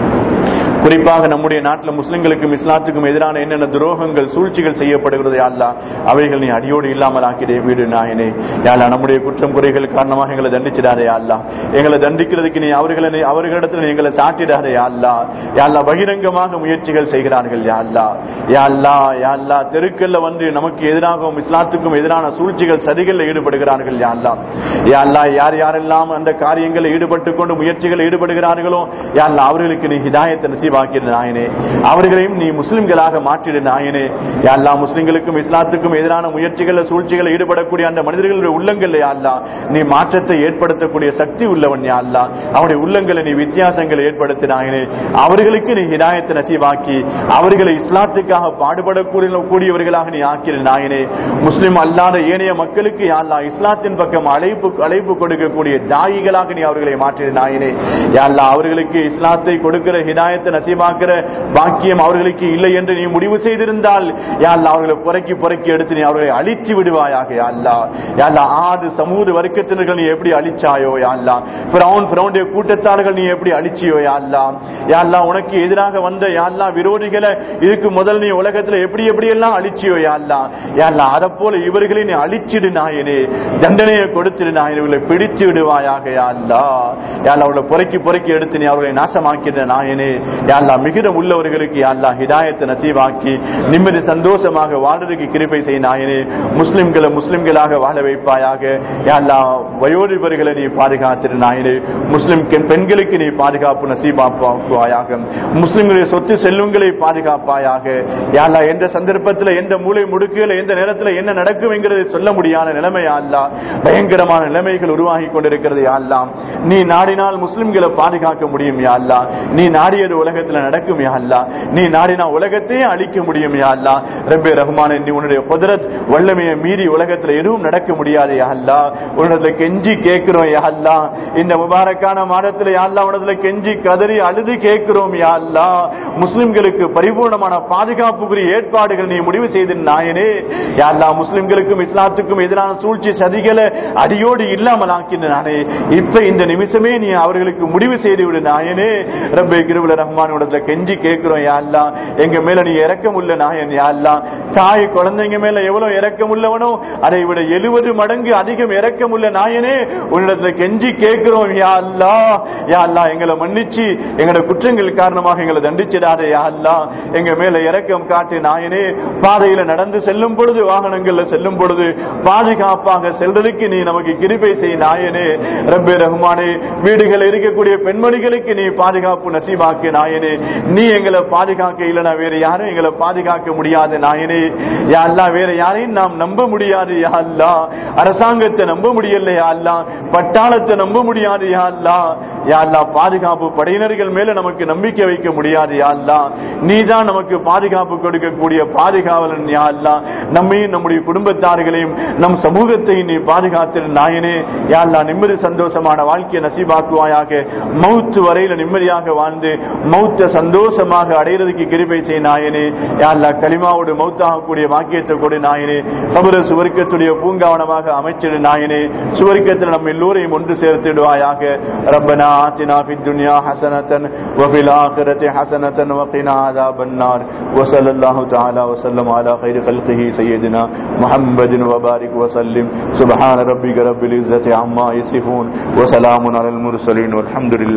குறிப்பாக நம்முடைய நாட்டில் முஸ்லிம்களுக்கும் இஸ்லாத்துக்கும் எதிரான என்னென்ன துரோகங்கள் சூழ்ச்சிகள் செய்யப்படுகிறது யாழ்லா அவைகள் நீ அடியோடு இல்லாமல் ஆக்கிடே வீடு நாயனே யாழ்லா நம்முடைய குற்றம் குறைகள் காரணமாக எங்களை தண்டிச்சிடாதே யாழ்லா எங்களை தண்டிக்கிறதுக்கு நீ அவர்களை நீ- அவர்களிடத்தில் நீ எங்களை சாட்டிடாதே யாழ்லா யாழ்லா பகிரங்கமாக முயற்சிகள் செய்கிறார்கள் யாழ்லா யாழ்லா யாழ்லா தெருக்கல்ல வந்து நமக்கு எதிராகவும் இஸ்லாத்துக்கும் எதிரான சூழ்ச்சிகள் சதிகளில் ஈடுபடுகிறார்கள் யாழ்லா யாழ்லா யார் யாரெல்லாம் அந்த காரியங்களில் ஈடுபட்டு கொண்டு முயற்சிகள் ஈடுபடுகிறார்களோ யாழ்லா அவர்களுக்கு நீ ஹிதாயத்தை நசீவாக்கிற நாயனே அவர்களையும் நீ முஸ்லிம்களாக மாற்றிடு நாயனே யாழ்லா முஸ்லிம்களுக்கும் இஸ்லாத்துக்கும் எதிரான முயற்சிகள் சூழ்ச்சிகள் ஈடுபடக்கூடிய அந்த மனிதர்களுடைய உள்ளங்கள் யாழ்லா நீ மாற்றத்தை ஏற்படுத்தக்கூடிய சக்தி உள்ளவன் யாழ்லா அவருடைய உள்ளங்களை நீ வித்தியாசங்களை ஏற்படுத்தி நாயனே அவர்களுக்கு நீ ஹிதாயத்தை நசீவாக்கி அவர்களை இஸ்லாத்துக்காக பாடுபடக்கூடிய கூடியவர்களாக நீ ஆக்கிற நாயனே முஸ்லிம் அல்லாத ஏனைய மக்களுக்கு யாழ்லா இஸ்லாத்தின் பக்கம் அழைப்பு அழைப்பு கொடுக்கக்கூடிய தாயிகளாக நீ அவர்களை மாற்றின நாயனே யாழ்லா அவர்களுக்கு இஸ்லாத்தை கொடுக்கிற ஹிதாயத்தை நசீபாக்கிற பாக்கியம் அவர்களுக்கு இல்லை என்று நீ முடிவு செய்திருந்தால் யாழ்லா அவர்களை புறக்கி புறக்கி எடுத்து நீ அவர்களை அழித்து விடுவாயாக யாழ்லா யாழ்லா ஆறு சமூக வர்க்கத்தினர்கள் நீ எப்படி அழிச்சாயோ யாழ்லா பிரவுன் பிரவுடைய கூட்டத்தார்கள் நீ எப்படி அழிச்சியோ யாழ்லா யாழ்லா உனக்கு எதிராக வந்த யாழ்லா விரோதிகளை இதுக்கு முதல் நீ உலகத்துல எப்படி எப்படி எல்லாம் அழிச்சியோ யாழ்லா யாழ்லா அதை போல இவர்களை நீ அழிச்சிடு நாயனே தண்டனையை கொடுத்துடு நாயனே இவர்களை பிடித்து விடுவாயாக யாழ்லா யாழ்லா அவர்களை புறக்கி புறக்கி எடுத்து நீ அவர்களை நாசமாக்கிற நாயனே யாழ்லா மிகுதம் உள்ளவர்களுக்கு யாழ்லா ஹிதாயத்தை நசீவாக்கி நிம்மதி சந்தோஷமாக வாழ்றதுக்கு கிருபை செய் நாயனே முஸ்லிம்களை முஸ்லிம்களாக வாழ வைப்பாயாக யாழ்லா வயோதிபர்களை நீ பாதுகாத்திரு நாயனே முஸ்லிம் பெண்- பெண்களுக்கு நீ பாதுகாப்பு நசீபாக்குவாயாக முஸ்லிம்களுடைய சொத்து செல்வங்களை பாதுகாப்பாயாக யாழ்லா எந்த சந்தர்ப்பத்தில் எந்த மூளை முடுக்குகள் எந்த நேரத்தில் என்ன நடக்கும் என்கிறது சொல்ல முடியாத நிலைமை அல்லா பயங்கரமான நிலைமைகள் உருவாகி கொண்டிருக்கிறது யாழ்லா நீ நாடினால் முஸ்லிம்களை பாதுகாக்க முடியும் யாழ்லா நீ நாடியது உலகத்துல நடக்கும் யாழ்லா நீ நாடினா உலகத்தையே அழிக்க முடியும் யாழ்லா ரப்பே ரஹ்மான் நீ உன்னுடைய குதிரத் வல்லமையை மீறி உலகத்துல எதுவும் நடக்க முடியாது யாழ்லா உன்னிடத்துல கெஞ்சி கேட்கிறோம் யாழ்லா இந்த முபாரக்கான மாதத்துல யாழ்லா உனதுல கெஞ்சி கதறி அழுது கேட்கிறோம் யாழ்லா முஸ்லிம்களுக்கு பரிபூர்ணமான பாதுகாப்புக்குரிய ஏற்பாடுகள் நீ முடிவு செய்து நாயனே யாழ்லா முஸ்லிம்களுக்கும் இஸ்லாத்துக்கும் எதிரான சூழ்ச்சி சதிகளை அடியோடு இல்லாமல் ஆக்கின நானே இப்ப இந்த நிமிஷமே நீ அவர்களுக்கு முடிவு செய்து விடு நாயனே ரப்பே கிருபுல ரஹ்மான் இடத்துல கெஞ்சி கேட்கிறோம் யாழ்லா எங்க மேல நீ இறக்கம் உள்ள நாயன் யாழ்லா தாய் குழந்தைங்க மேல எவ்வளவு இறக்கம் உள்ளவனோ அதை விட எழுபது மடங்கு அதிகம் இறக்கம் உள்ள நாயனே உன்னிடத்துல கெஞ்சி கேட்கிறோம் யா அல்லா யா அல்லா எங்களை மன்னிச்சு எங்களோட குற்றங்கள் காரணமாக எங்களை தண்டிச்சிடாதே யா அல்லா எங்க மேல இறக்கம் காட்டு நாயனே பாதையில நடந்து செல்லும் பொழுது வாகனங்கள்ல செல்லும் பொழுது பாதுகாப்பாக செல்றதுக்கு நீ நமக்கு கிருபை செய் நாயனே ரப்பே ரஹ்மானே வீடுகள் இருக்கக்கூடிய பெண்மணிகளுக்கு நீ பாதுகாப்பு நசீபாக்கு நாயனே நீ எங்களை பாதுகாக்க இல்லைனா வேற யாரும் எங்களை பாதுகாக்க முடியாது நாயனே யா அல்லா வேற யாரையும் நாம் நம்ப முடியாது யா அல்லா அரசாங்கத்தை நம்ப முடியல யா அல்லா பட்டாளத்தை நம்ப முடியாது யா அல்லா யா அல்லா பாதுகாப்பு படையினர்கள் மேல நமக்கு நம்பிக்கை வைக்க முடியாது யா அல்லா நீதான் நமக்கு பாதுகாப்பு கொடுக்கக்கூடிய பாதுகாவலன் யா அல்லா நம்மையும் நம்முடைய குடும்பத்தார்களையும் நம் சமூகத்தையும் நீ பாதுகாத்திரு நாயனே யா அல்லா நிம்மதி சந்தோஷமான வாழ்க்கையை நசீபாக்குவாயாக மவுத்து வரையில நிம்மதியாக வாழ்ந்து மௌத்த சந்தோஷமாக அடைகிறதுக்கு கிருபை செய் நாயனே யா அல்லா களிமாவோடு மௌத்தாகக்கூடிய வாக்கியத்தை கொடு நாயனே கபர சுவர்க்கத்துடைய பூங்காவனமாக அமைச்சிடு நாயனே சுவர்க்கத்தில் நம்ம எல்லோரையும் ஒன்று சேர்த்திடுவாயாக ரப்பனா ஆத்தினா في الدنيا حسنة وفي الآخرة حسنة وقنا عذاب النار وصلى الله تعالى وسلم على خير خلقه سيدنا محمد وبارك وسلم سبحان ربك رب العزة عما يصفون وسلام على المرسلين والحمد لله